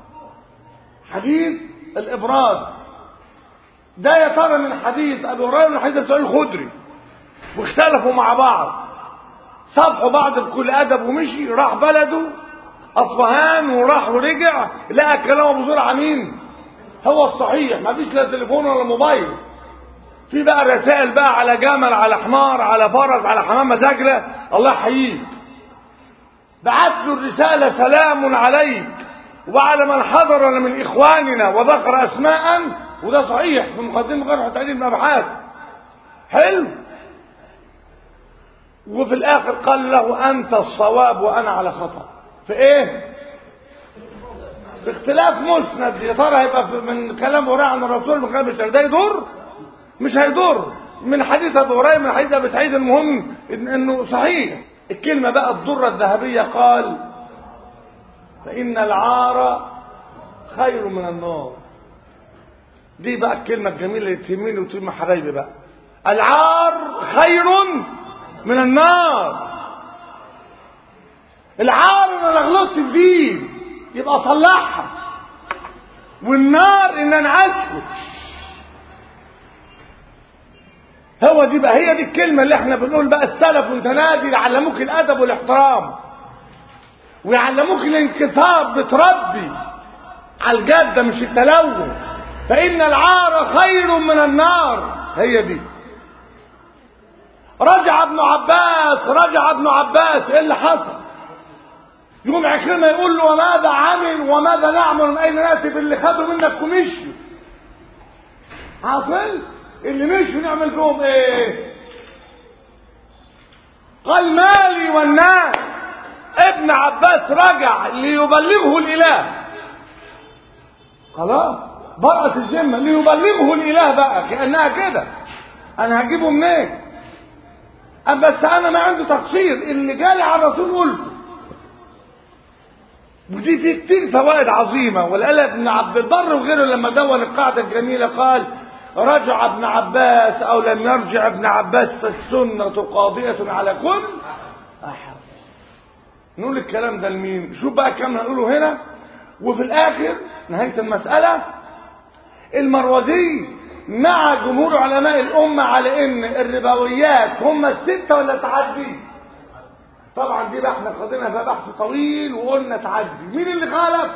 حديث الإبراد ده يا ترى من حديث أبي هريرة من حديث سؤال الخدري واختلفوا مع بعض صفحوا بعض بكل أدب ومشي راح بلده أصفهان وراح ورجع لقى كلام أبو زرعة مين هو الصحيح ما فيش لا تليفون ولا موبايل في بقى رسائل بقى على جمل على حمار على فرس على حمامة زجلة الله يحييك بعت له الرسالة سلام عليك وعلى من حضرنا من إخواننا وذكر أسماء وده صحيح في مقدمة غير تعديل الأبحاث حلو وفي الآخر قال له أنت الصواب وأنا على خطأ في إيه؟ في اختلاف مسند يا ترى هيبقى من كلام وراء عن الرسول من كلام ده يضر؟ مش هيضر من حديث ابو هريره من حديث ابي سعيد المهم إن انه صحيح الكلمه بقى الضره الذهبيه قال فان العار خير من النار دي بقى الكلمة الجميلة اللي تهمني وتهم حبايبي بقى العار خير من النار العار ان انا غلطت في دين يبقى اصلحها والنار ان انا عزله هو دي بقى هي دي الكلمة اللي احنا بنقول بقى السلف وانت نادي يعلموك الادب والاحترام ويعلموك الانكسار بتربي على الجادة مش التلون فإن العار خير من النار هي دي رجع ابن عباس رجع ابن عباس ايه اللي حصل يقوم عكرمه يقول له وماذا عمل وماذا نعمل من اين ناتي باللي خدوا منك ومشوا حاصل اللي مشوا نعمل فيهم ايه قال مالي والناس ابن عباس رجع ليبلغه الاله خلاص برأت الذمه ليبلغه الاله بقى كانها كده انا هجيبه منين أم بس انا ما عندي تقصير اللي جالي على الرسول قلته ودي في كتير فوائد عظيمة والقال ابن عبد البر وغيره لما دون القاعدة الجميلة قال رجع ابن عباس أو لم يرجع ابن عباس فالسنة قاضية على كل أحد نقول الكلام ده لمين شوف بقى كم هنقوله هنا وفي الآخر نهاية المسألة المروزي مع جمهور علماء الأمة على إن الربويات هم الستة ولا تعدي طبعا دي بقى احنا خدنا فيها بحث طويل وقلنا تعدي مين اللي خالف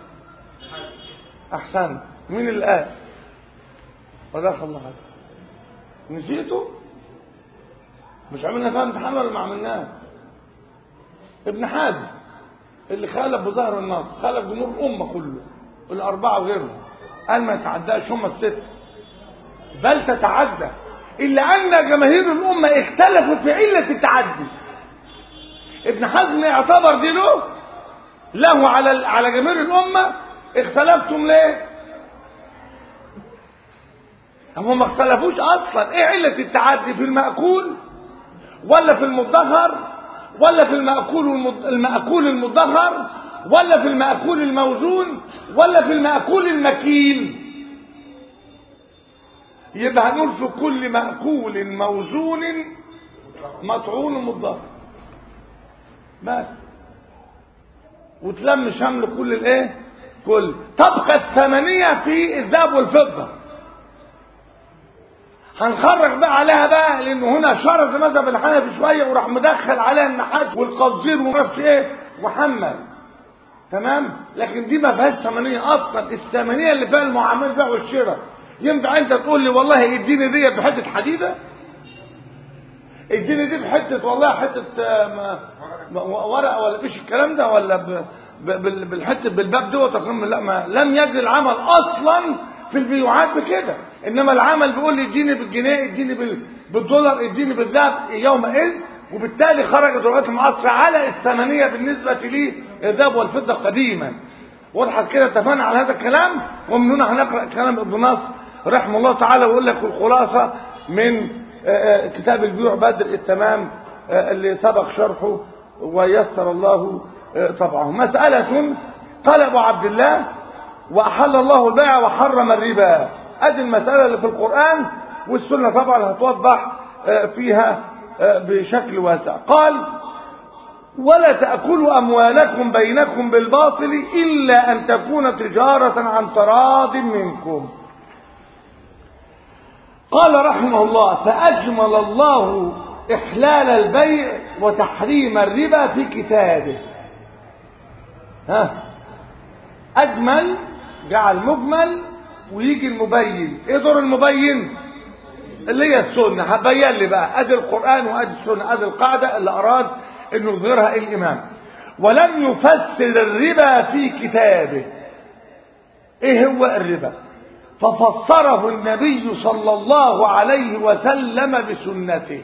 احسن مين اللي قال وجزاك الله خير نسيته مش عملنا فيها امتحان ولا ما عملناه ابن حازم اللي خالف بظهر النص خالف جمهور الامه كله الاربعه وغيرهم قال ما يتعداش هم السته بل تتعدى الا ان جماهير الامه اختلفوا في عله التعدي ابن حزم يعتبر دي له له على على جماهير الامه اختلفتم ليه هم ما اختلفوش اصلا ايه عله التعدي في الماكول ولا في المدخر ولا في الماكول والمد... الماكول المدخر ولا في الماكول الموزون ولا في الماكول المكيل يبقى هنقول في كل ماكول موزون مطعون مدخر بس وتلم شمل كل الايه كل تبقى الثمانية في الذهب والفضة هنخرج بقى عليها بقى لانه هنا شرط مذهب الحنفي شويه وراح مدخل عليها النحاس والقصدير ومعرفش ايه وحمل تمام لكن دي ما فيهاش ثمانيه اصلا الثمانيه اللي فيها المعامله البيع والشراء ينفع انت تقول لي والله اديني دي بحته حديده اديني دي بحته والله حته ما ما ورقه ولا فيش الكلام ده ولا ب ب بالحته بالباب دوت لا ما لم يجري العمل اصلا في البيوعات بكده انما العمل بيقول لي اديني بالجنيه اديني بالدولار اديني بالذهب يومئذ وبالتالي خرجت لغايه العصر على الثمانيه بالنسبه لي الذهب والفضه قديما وضحت كده اتفقنا على هذا الكلام ومن هنا هنقرا كلام ابن نصر رحمه الله تعالى ويقول لك الخلاصه من كتاب البيوع بدر التمام اللي سبق شرحه ويسر الله طبعه مسألة قال أبو عبد الله وأحل الله البيع وحرم الربا أدي المسألة اللي في القرآن والسنة طبعا هتوضح فيها بشكل واسع قال ولا تأكلوا أموالكم بينكم بالباطل إلا أن تكون تجارة عن تراض منكم قال رحمه الله فأجمل الله إحلال البيع وتحريم الربا في كتابه ها أجمل جعل مجمل ويجي المبين ايه دور المبين اللي هي السنة هبين لي بقى ادي القرآن وادي السنة ادي القاعدة اللي اراد انه يظهرها الامام ولم يفسر الربا في كتابه ايه هو الربا ففسره النبي صلى الله عليه وسلم بسنته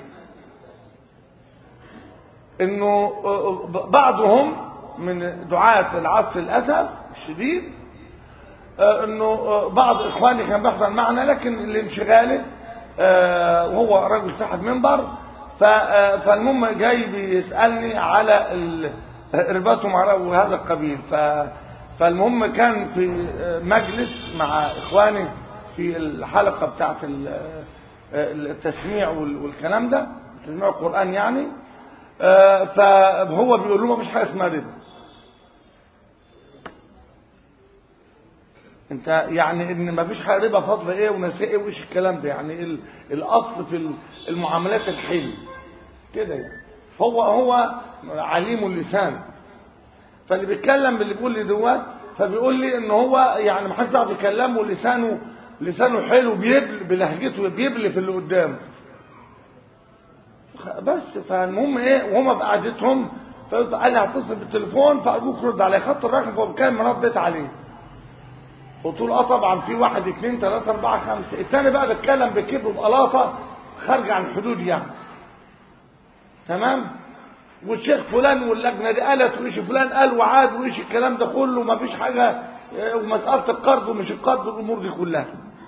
انه بعضهم من دعاة العصر للاسف الشديد انه بعض اخواني كان بيحضر معنا لكن الانشغاله وهو رجل صاحب منبر فالمهم جاي بيسالني على رباطهم وهذا القبيل ف فالمهم كان في مجلس مع اخواني في الحلقة بتاعت ال- التسميع وال- والكلام ده تسميع القرآن يعني آه، فهو بيقول له ما فيش حاجة اسمها ربا انت يعني ان ما فيش حاجة ربا فضل ايه ونساء ايه وايش الكلام ده يعني ال- الاصل في ال- المعاملات الحل كده يعني فهو هو عليم اللسان فاللي بيتكلم باللي بيقول لي دوت فبيقول لي ان هو يعني ما حدش بيعرف يكلمه ولسانه لسانه حلو بيبل بلهجته بيبل في اللي قدامه بس فالمهم ايه وهم في قعدتهم فقال لي هتصل بالتليفون فارجوك رد عليه خدت الرقم فبكام رديت عليه قلت له اه طبعا في واحد اثنين ثلاثة أربعة خمسة الثاني بقى بيتكلم بكبر وبقلاطة خارجة عن الحدود يعني تمام والشيخ فلان واللجنة دي قالت وإيش فلان قال وعاد وإيش الكلام ده كله ما فيش حاجة اه، ومسألة القرض ومش القرض الأمور دي كلها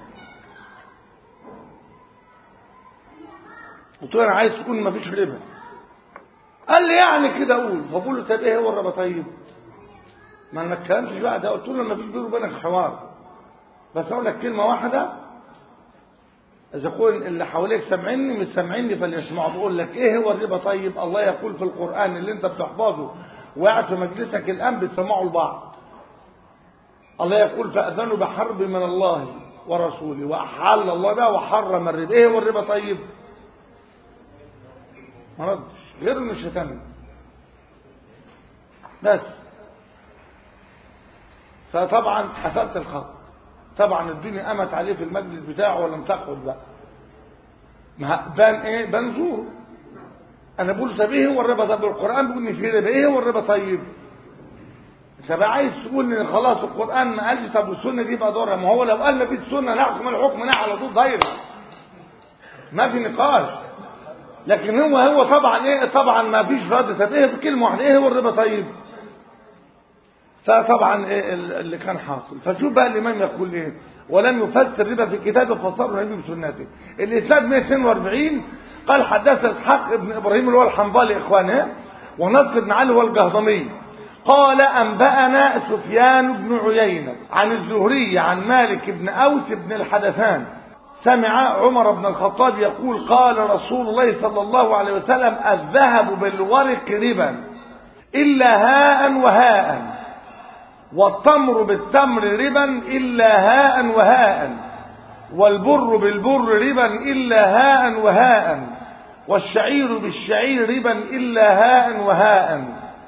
قلت له أنا عايز تكون ما فيش ربا قال لي يعني كده أقول فبقول له طب إيه هو الربا طيب ما انا ما اتكلمتش بقى ده قلت له ما فيش بيني وبينك حوار بس اقول لك كلمه واحده اذا كون اللي حواليك سامعيني مش سامعيني فليسمعوا بقول لك ايه هو الربا طيب الله يقول في القران اللي انت بتحفظه وقاعد في مجلسك الان بتسمعوا لبعض الله يقول فاذنوا بحرب من الله ورسوله واحل الله بقى وحرم الربا ايه هو الربا طيب ما ردش غير انه شتمني بس فطبعا قفلت الخط طبعا الدنيا قامت عليه في المجلس بتاعه ولم تقعد بقى ما بان ايه بان زوره انا بقول طب ايه هو الربا طب القران بيقول ان في ربا ايه هو الربا طيب انت بقى عايز تقول ان خلاص القران ما قالش طب والسنه دي بقى دورها ما هو لو قال ما فيش سنه نحكم الحكم نحن على طول دايره ما في نقاش لكن هو هو طبعا ايه طبعا ما فيش رد طب ايه بكلمه واحده ايه هو الربا طيب فطبعا ايه اللي كان حاصل فشوف بقى الامام يقول ايه ولم يفسر الربا في كتابه فسره النبي بسنته الاسناد 142 قال حدث اسحاق ابن ابراهيم اللي هو الحنظلي اخوانه ونصر بن علي هو الجهضمي قال انبانا سفيان بن عيينه عن الزهري عن مالك بن اوس بن الحدثان سمع عمر بن الخطاب يقول قال رسول الله صلى الله عليه وسلم الذهب بالورق ربا الا هاء وهاء والتمر بالتمر ربا إلا هاء وهاء والبر بالبر ربا إلا هاء وهاء والشعير بالشعير ربا إلا هاء وهاء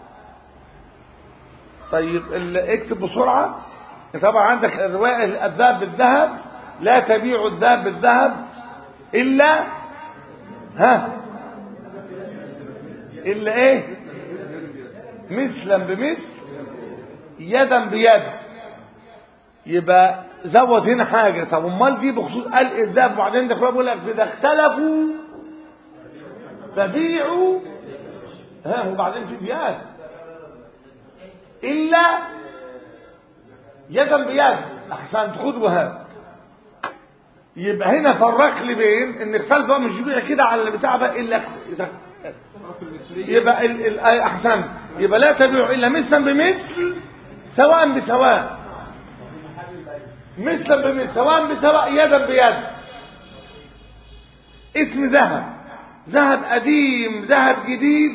طيب ال- اكتب بسرعة طبعا عندك الرواية الذهب بالذهب لا تبيع الذهب بالذهب إلا ها إلا إيه مثلا بمثل يدا بيد يبقى زود هنا حاجة طب امال دي بخصوص قال الذهب وبعدين ده بيقول لك اذا اختلفوا فبيعوا ها وبعدين في بياد الا يدا بيد احسن خد وهات يبقى هنا فرق لي بين ان اختلف بقى مش يبيع كده على اللي بتاع بقى الا اذا يبقى ال ال احسن يبقى لا تبيع الا مثلا بمثل سواء بسواء مثلا بمثل سواء بسواء يدا بيد اسم ذهب ذهب قديم ذهب جديد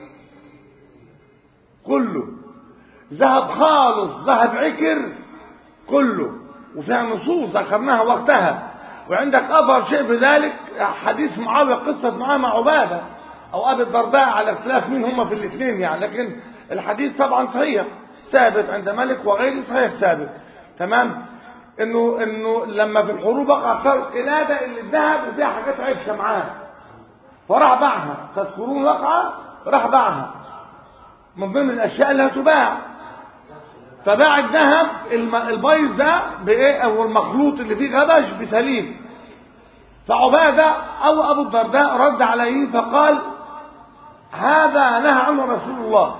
كله ذهب خالص ذهب عكر كله وفيها نصوص ذكرناها وقتها وعندك أظهر شيء في ذلك حديث معاوية قصة معاه مع عبادة أو أبي الدرداء على اختلاف مين هم في الاثنين يعني لكن الحديث طبعا صحيح ثابت عند مالك وغيره صحيح ثابت تمام انه انه لما في الحروب وقع صار قلاده اللي الذهب وفيها حاجات عفشه معاه فراح باعها تذكرون وقعه راح باعها من ضمن الاشياء اللي هتباع فباع الذهب الم- البيض ده بايه او المخلوط اللي فيه غبش بسليم فعباده او ابو الدرداء رد عليه فقال هذا نهى عنه رسول الله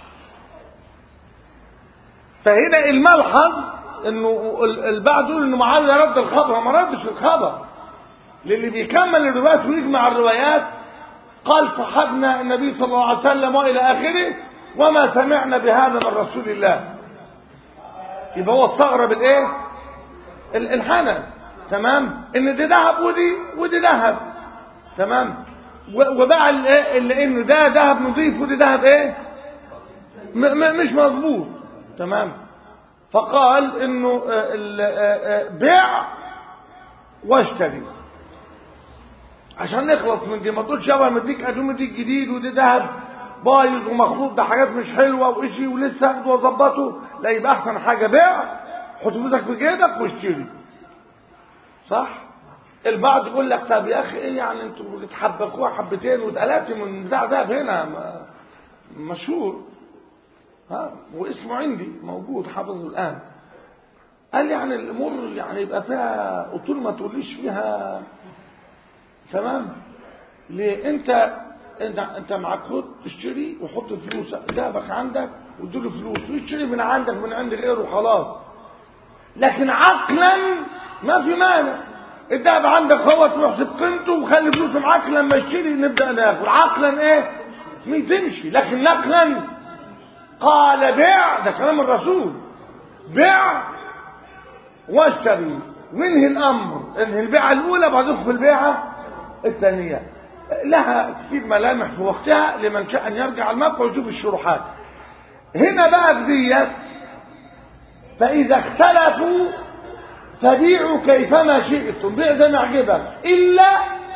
فهنا الملحظ انه ال- البعض يقول انه معاويه رد الخبر هو ما ردش الخبر للي بيكمل الروايات ويجمع الروايات قال صحبنا النبي صلى الله عليه وسلم والى اخره وما سمعنا بهذا من رسول الله يبقى هو استغرب الايه ال- الحنف تمام ان دي ذهب ودي ودي ذهب تمام و- وبقى ال- إيه؟ اللي انه ده ذهب نظيف ودي ذهب ايه م م مش مظبوط تمام فقال انه آه، ال- آه، آه، بيع واشتري عشان نخلص من دي ما تقولش يابا مديك ادوم مديك جديد ودي ذهب بايظ ومخلوط ده حاجات مش حلوه وإشي ولسه اخده واظبطه لا يبقى احسن حاجه بيع حط فلوسك في جيبك واشتري صح البعض يقول لك طب يا اخي ايه يعني انتوا بتحبكوها حبتين واتقلبت من بتاع ده هنا ما- مشهور ها واسمه عندي موجود حافظه الان قال لي يعني الامور يعني يبقى فيها قلت له ما تقوليش فيها تمام ليه انت انت انت معاك خد اشتري وحط فلوسك ذهبك عندك واديله فلوس واشتري من عندك من عند غيره خلاص لكن عقلا ما في مانع الذهب عندك هو تحسب قيمته وخلي فلوسه معاك لما يشتري نبدا ناكل عقلا ايه مين تمشي لكن نقلا قال بيع ده كلام الرسول بيع واشتري وانهي الامر انهي البيعه الاولى بعدين في البيعه الثانيه لها كثير ملامح في وقتها لمن شاء ان يرجع الموقع ويشوف الشروحات هنا بقى في ديت فاذا اختلفوا فبيعوا كيفما شئتم بيع زي ما يعجبك الا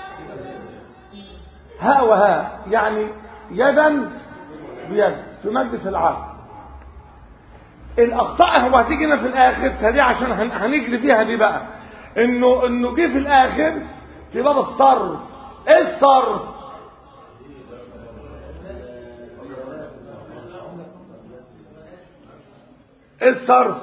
ها وها يعني يدا بيد في مجلس العقد الاخطاء هو هتيجي هنا في الاخر فدي عشان هن- هنجري فيها دي بقى انه انه جه في الاخر في باب الصرف ايه الصرف ايه الصرف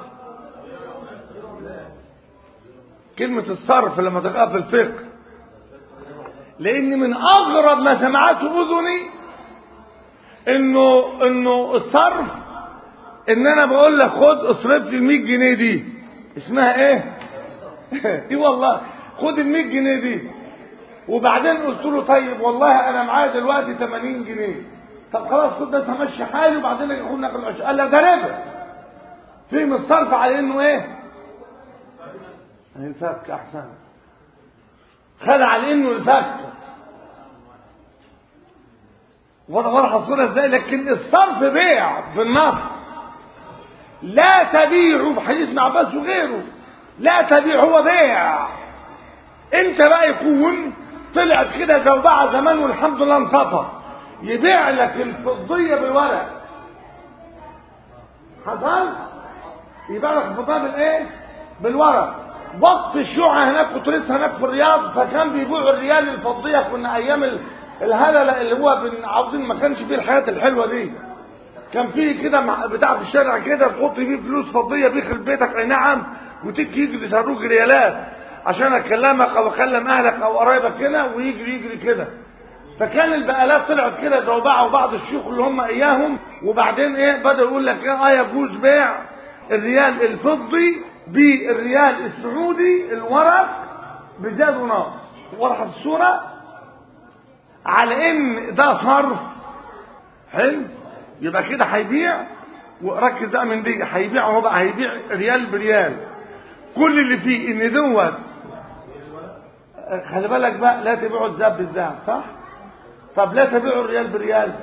كلمة الصرف لما تقرأ في الفقه لان من اغرب ما سمعته اذني انه انه الصرف ان انا بقول لك خد اصرف لي ال 100 جنيه دي اسمها ايه اي والله خد ال 100 جنيه دي وبعدين قلت له طيب والله انا معايا دلوقتي 80 جنيه طب خلاص خد بس همشي حالي وبعدين اجي اخد ناخد 20 قال لك ده ربا فهم الصرف على انه ايه الفك احسن خد على انه الفك وانا واضحه الصوره ازاي لكن الصرف بيع في النص لا تبيع بحديث ابن عباس وغيره لا تبيع هو بيع انت بقى يكون طلعت كده زوبعه زمان والحمد لله انطفى يبيع لك الفضيه بالورق حصل يبيع لك الفضيه بالايه بالورق وقت الشيوعة هناك كنت لسه هناك في الرياض فكان بيبيعوا الريال الفضية كنا ايام ال- الهللة اللي هو بن- عاوزين ما كانش فيه الحياة الحلوة دي كان فيه كده مع- بتاع في الشارع كده تحط فيه فلوس فضية بيخرب بيتك اي نعم وتيجي يجري يسروك ريالات عشان اكلمك او اكلم اهلك او قرايبك هنا ويجري يجري كده فكان البقالات طلعت كده زوبعه وبعض الشيوخ اللي هم اياهم وبعدين ايه بدأ يقول لك ايه اه يجوز بيع الريال الفضي بالريال السعودي الورق بزاد وناقص وضحت الصورة على ان ده صرف حلو يبقى كده هيبيع وركز بقى من دي هيبيع هو بقى هيبيع ريال بريال كل اللي فيه ان دوت خلي بالك بقى لا تبيعوا الذهب بالذهب صح طب لا تبيعوا الريال بريال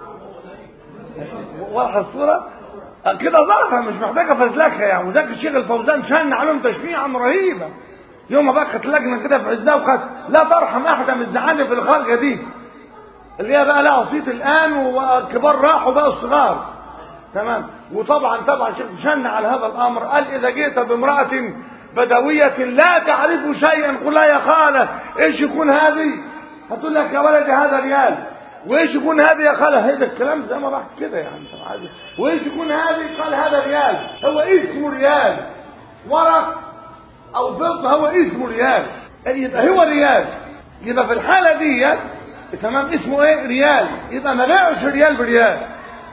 واضحه الصوره كده ظاهره مش محتاجه فزلكه يعني وذاك الشيخ الفوزان شن عليهم تشنيعا رهيبا يوم ما بقى كانت لجنه كده في عزها وكانت لا ترحم احدا من الزعانف في الخارجه دي اللي هي بقى لها صيت الان وكبار راحوا بقى الصغار تمام وطبعا طبعا شيخ شن على هذا الامر قال اذا جئت بامراه بدويه لا تعرف شيئا قل لها يا خاله ايش يكون هذه هتقول لك يا ولدي هذا ريال وايش يكون هذه يا خاله هذا الكلام زي ما راح كده يعني طب عادي. وايش يكون هذه قال هذا ريال هو اسمه ريال ورق او فضه هو اسمه ريال يعني يبقى هو ريال يبقى في الحاله دي تمام اسمه ايه ريال يبقى ما بيعش ريال بريال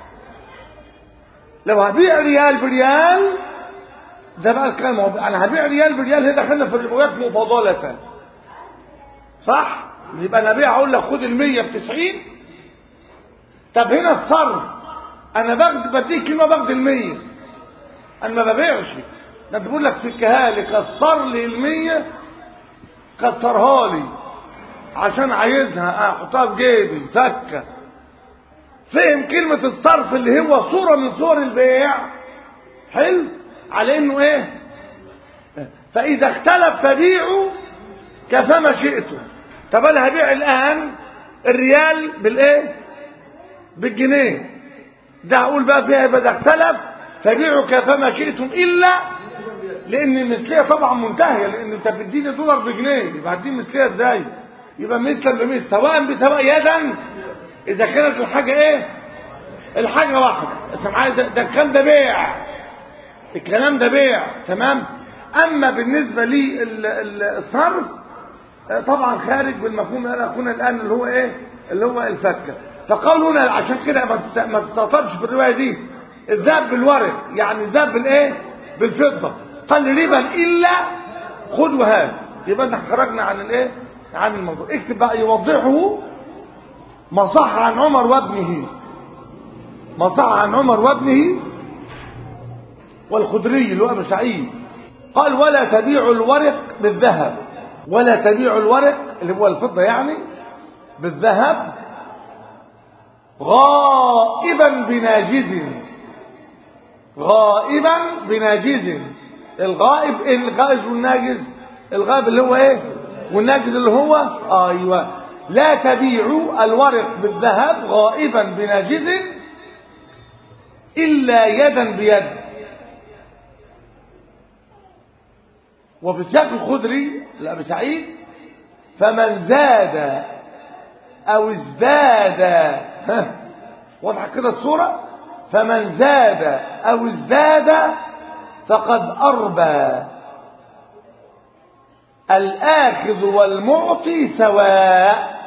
لو هبيع ريال بريال ده بقى الكلام هو انا هبيع ريال بريال هي دخلنا في الربويات مفاضلة صح يبقى انا ابيع اقول لك خد ال100 ب 90 طب هنا الصرف انا باخد بديك كلمه باخد ال100 انا ما ببيعش ده بقول لك في الكهالك الصر لي ال100 كسرها لي عشان عايزها احطها في جيبي فكه فهم كلمة الصرف اللي هو صورة من صور البيع حلو على انه ايه فاذا اختلف فبيعوا كفما شئتم طب انا هبيع الان الريال بالايه بالجنيه ده هقول بقى فيها يبقى ده اختلف فبيعوا كفما شئتم الا لان المثليه طبعا منتهيه لان انت بتديني دولار بجنيه يبقى هتديني مثليه ازاي يبقى مثلا بمثل سواء بسواء يدا اذا كانت الحاجه ايه الحاجه واحده انت معايا ده, ده الكلام ده بيع الكلام ده بيع تمام اما بالنسبه للصرف طبعا خارج بالمفهوم اللي اخونا الان اللي هو ايه اللي هو الفكه فقالوا هنا عشان كده ما تستطرش في الروايه دي الذهب بالورق يعني الذهب بالايه بالفضه قال ربا الا خذ وهات يبقى احنا خرجنا عن الايه عن الموضوع اكتب بقى يوضحه ما صح عن عمر وابنه ما صح عن عمر وابنه والخدري اللي هو ابو سعيد قال ولا تبيع الورق بالذهب ولا تبيع الورق اللي هو الفضه يعني بالذهب غائبا بناجز غائبا بناجز الغائب الغائز والناجز الغائب اللي هو ايه والناجز اللي هو ايوه لا تبيعوا الورق بالذهب غائبا بناجز الا يدا بيد وفي السياق الخدري لأبي سعيد فمن زاد أو ازداد ها واضحة كده الصورة فمن زاد أو ازداد فقد أربى الآخذ والمعطي سواء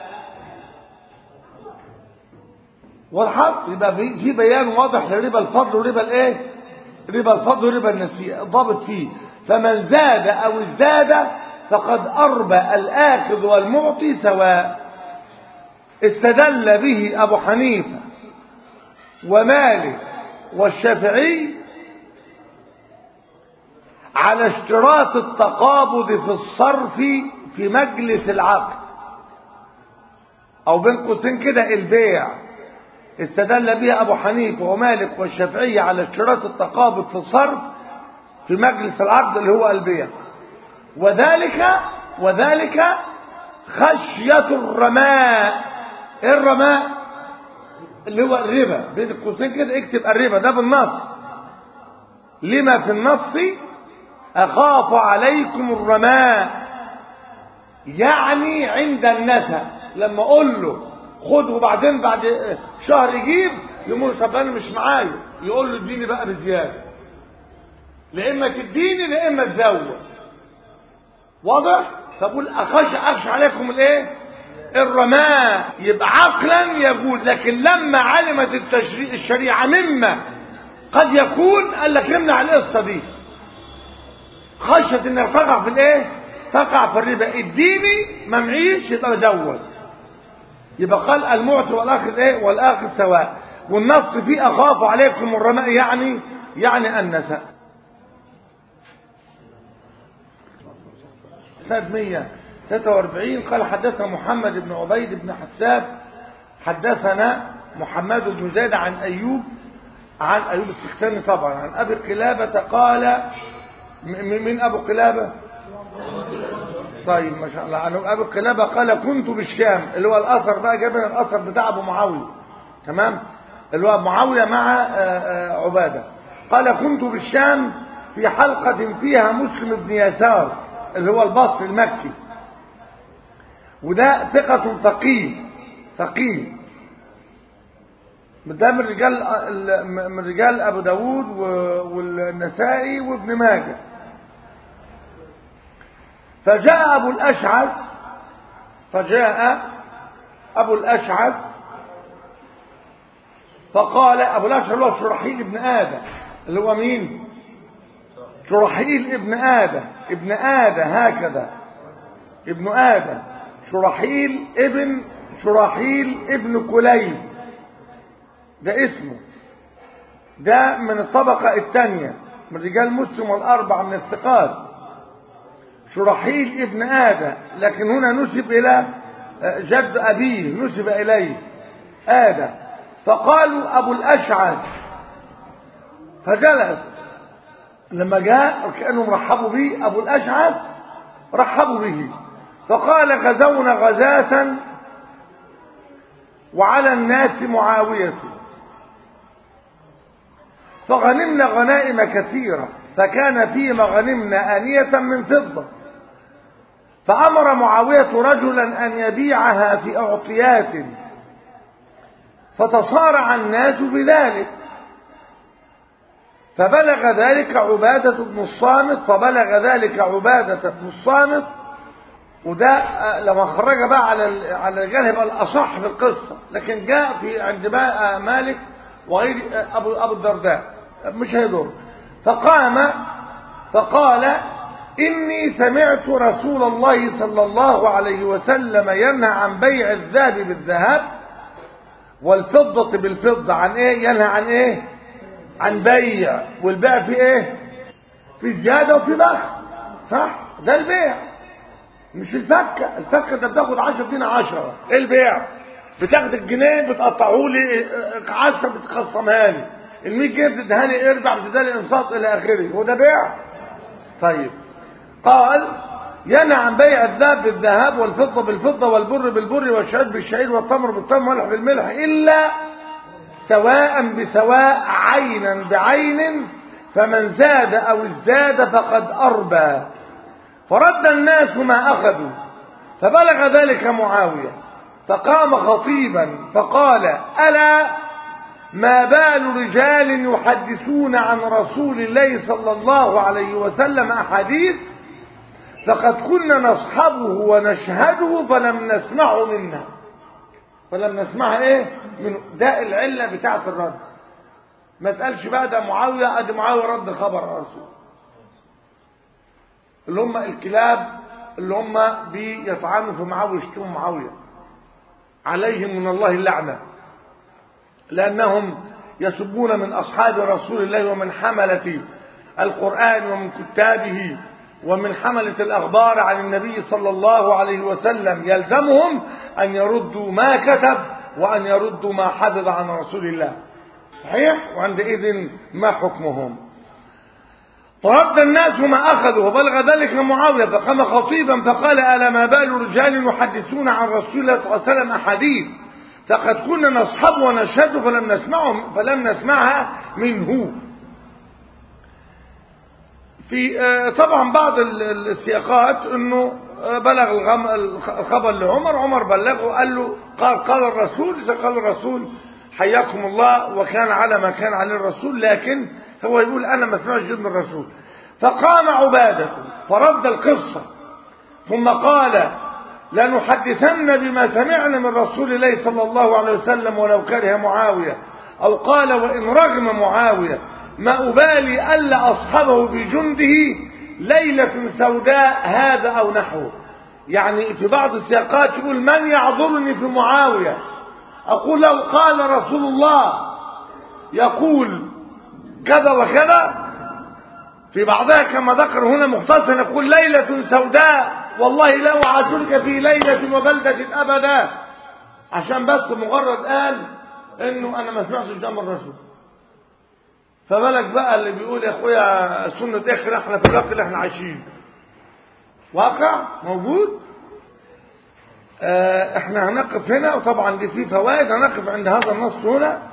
واضحة يبقى في بيان واضح لربا الفضل وربا الايه ربا الفضل وربا النسيئة ضابط فيه فمن زاد أو ازداد فقد أربى الآخذ والمعطي سواء استدل به أبو حنيفة ومالك والشافعي على اشتراط التقابض في الصرف في مجلس العقد أو بين قوسين كده البيع استدل به أبو حنيفة ومالك والشافعي على اشتراط التقابض في الصرف في مجلس العقد اللي هو البيع وذلك وذلك خشية الرماء ايه الرماء اللي هو الربا بين القوسين كده اكتب الربا ده بالنص لما في النص اخاف عليكم الرماء يعني عند النسى لما اقول له خد وبعدين بعد شهر يجيب يقول طب انا مش معايا يقول له اديني بقى بزياده لا اما تديني لا اما تزود واضح فبقول اخش اخش عليكم الايه الرماء يبقى عقلا يجوز لكن لما علمت التشريع الشريعه مما قد يكون قال لك امنع القصه دي خشيه انك تقع في الايه تقع في الربا اديني ما معيش يبقى بزود يبقى قال المعطي والاخذ ايه والاخذ سواء والنص فيه اخاف عليكم الرماء يعني يعني النساء سنة 143 قال حدثنا محمد بن عبيد بن حساب حدثنا محمد بن زيد عن أيوب عن أيوب السختاني طبعا عن أبي قلابة قال من أبو قلابة طيب ما شاء الله عن أبي قلابة قال كنت بالشام اللي هو الأثر بقى جاب الأثر بتاع أبو معاوية تمام اللي هو معاوية مع عبادة قال كنت بالشام في حلقة فيها مسلم بن يسار اللي هو البصري المكي وده ثقة فقيه فقيه ده من رجال من رجال ابو داود والنسائي وابن ماجه فجاء ابو الاشعث فجاء ابو الاشعث فقال ابو الاشعث هو شرحيل ابن ادم اللي هو مين شرحيل ابن ادم ابن ادم هكذا ابن ادم شرحيل ابن شرحيل ابن كليب ده اسمه ده من الطبقة الثانية من رجال مسلم والأربعة من الثقات شرحيل ابن آدم لكن هنا نسب إلى جد أبيه نسب إليه آدم فقالوا أبو الأشعث فجلس لما جاء كأنهم رحبوا به أبو الأشعث رحبوا به فقال غزونا غزاة وعلى الناس معاوية فغنمنا غنائم كثيرة فكان فيما غنمنا آنية من فضة فأمر معاوية رجلا أن يبيعها في أعطيات فتصارع الناس بذلك فبلغ ذلك عبادة بن الصامت فبلغ ذلك عبادة بن الصامت وده لما خرج بقى على على الرجال هيبقى الاصح في القصه لكن جاء في عند مالك وغير ابو ابو الدرداء مش هيضر فقام فقال اني سمعت رسول الله صلى الله عليه وسلم ينهى عن بيع الذهب بالذهب والفضة بالفضة عن ايه ينهى عن ايه عن بيع والبيع في ايه في زيادة وفي بخس صح ده البيع مش الفكة الفكة انت بتاخد 10 جنيه 10 ايه البيع بتاخد الجنيه بتقطعه لي 10 بتخصمها لي ال 100 جنيه بتديها لي اربع بتديها لي انصات الى اخره هو ده بيع طيب قال ينهى عن بيع الذهب بالذهب والفضة بالفضة والبر بالبر والشعير بالشعير والتمر بالتمر والملح بالملح إلا سواء بسواء عينا بعين فمن زاد أو ازداد فقد أربى فرد الناس ما أخذوا فبلغ ذلك معاوية فقام خطيبا فقال ألا ما بال رجال يحدثون عن رسول الله صلى الله عليه وسلم أحاديث فقد كنا نصحبه ونشهده فلم نسمعه منا فلم نسمعها ايه من ده العله بتاعه الرد ما تقالش بقى ده معاويه ادي معاويه رد خبر الرسول اللي هم الكلاب اللي هم بيطعنوا في معاويه يشتموا معاويه عليهم من الله اللعنه لانهم يسبون من اصحاب رسول الله ومن حمله القران ومن كتابه ومن حملة الأخبار عن النبي صلى الله عليه وسلم يلزمهم أن يردوا ما كتب وأن يردوا ما حفظ عن رسول الله صحيح وعندئذ ما حكمهم فرد الناس ما أخذوا وبلغ ذلك معاوية فقام خطيبا فقال ألا ما بال رجال يحدثون عن رسول الله صلى الله عليه وسلم أحاديث فقد كنا نصحب ونشهد فلم نسمعهم فلم نسمعها منه في طبعا بعض السياقات انه بلغ الخبر لعمر عمر بلغه قال له قال قال الرسول اذا قال الرسول حياكم الله وكان على ما كان عليه الرسول لكن هو يقول انا ما سمعتش من الرسول فقام عباده فرد القصه ثم قال لنحدثن بما سمعنا من رسول الله صلى الله عليه وسلم ولو كره معاويه او قال وان رغم معاويه ما أبالي ألا أصحبه في جنده ليلة سوداء هذا أو نحوه يعني في بعض السياقات يقول من يعذرني في معاوية أقول لو قال رسول الله يقول كذا وكذا في بعضها كما ذكر هنا مختصر يقول ليلة سوداء والله لا أعاشرك في ليلة وبلدة أبدا عشان بس مجرد قال انه انا ما سمعتش ده من الرسول فبالك بقى اللي بيقول يا اخويا سنة اخر احنا في الوقت اللي احنا عايشين واقع موجود اه احنا هنقف هنا وطبعا دي فيه فوائد هنقف عند هذا النص هنا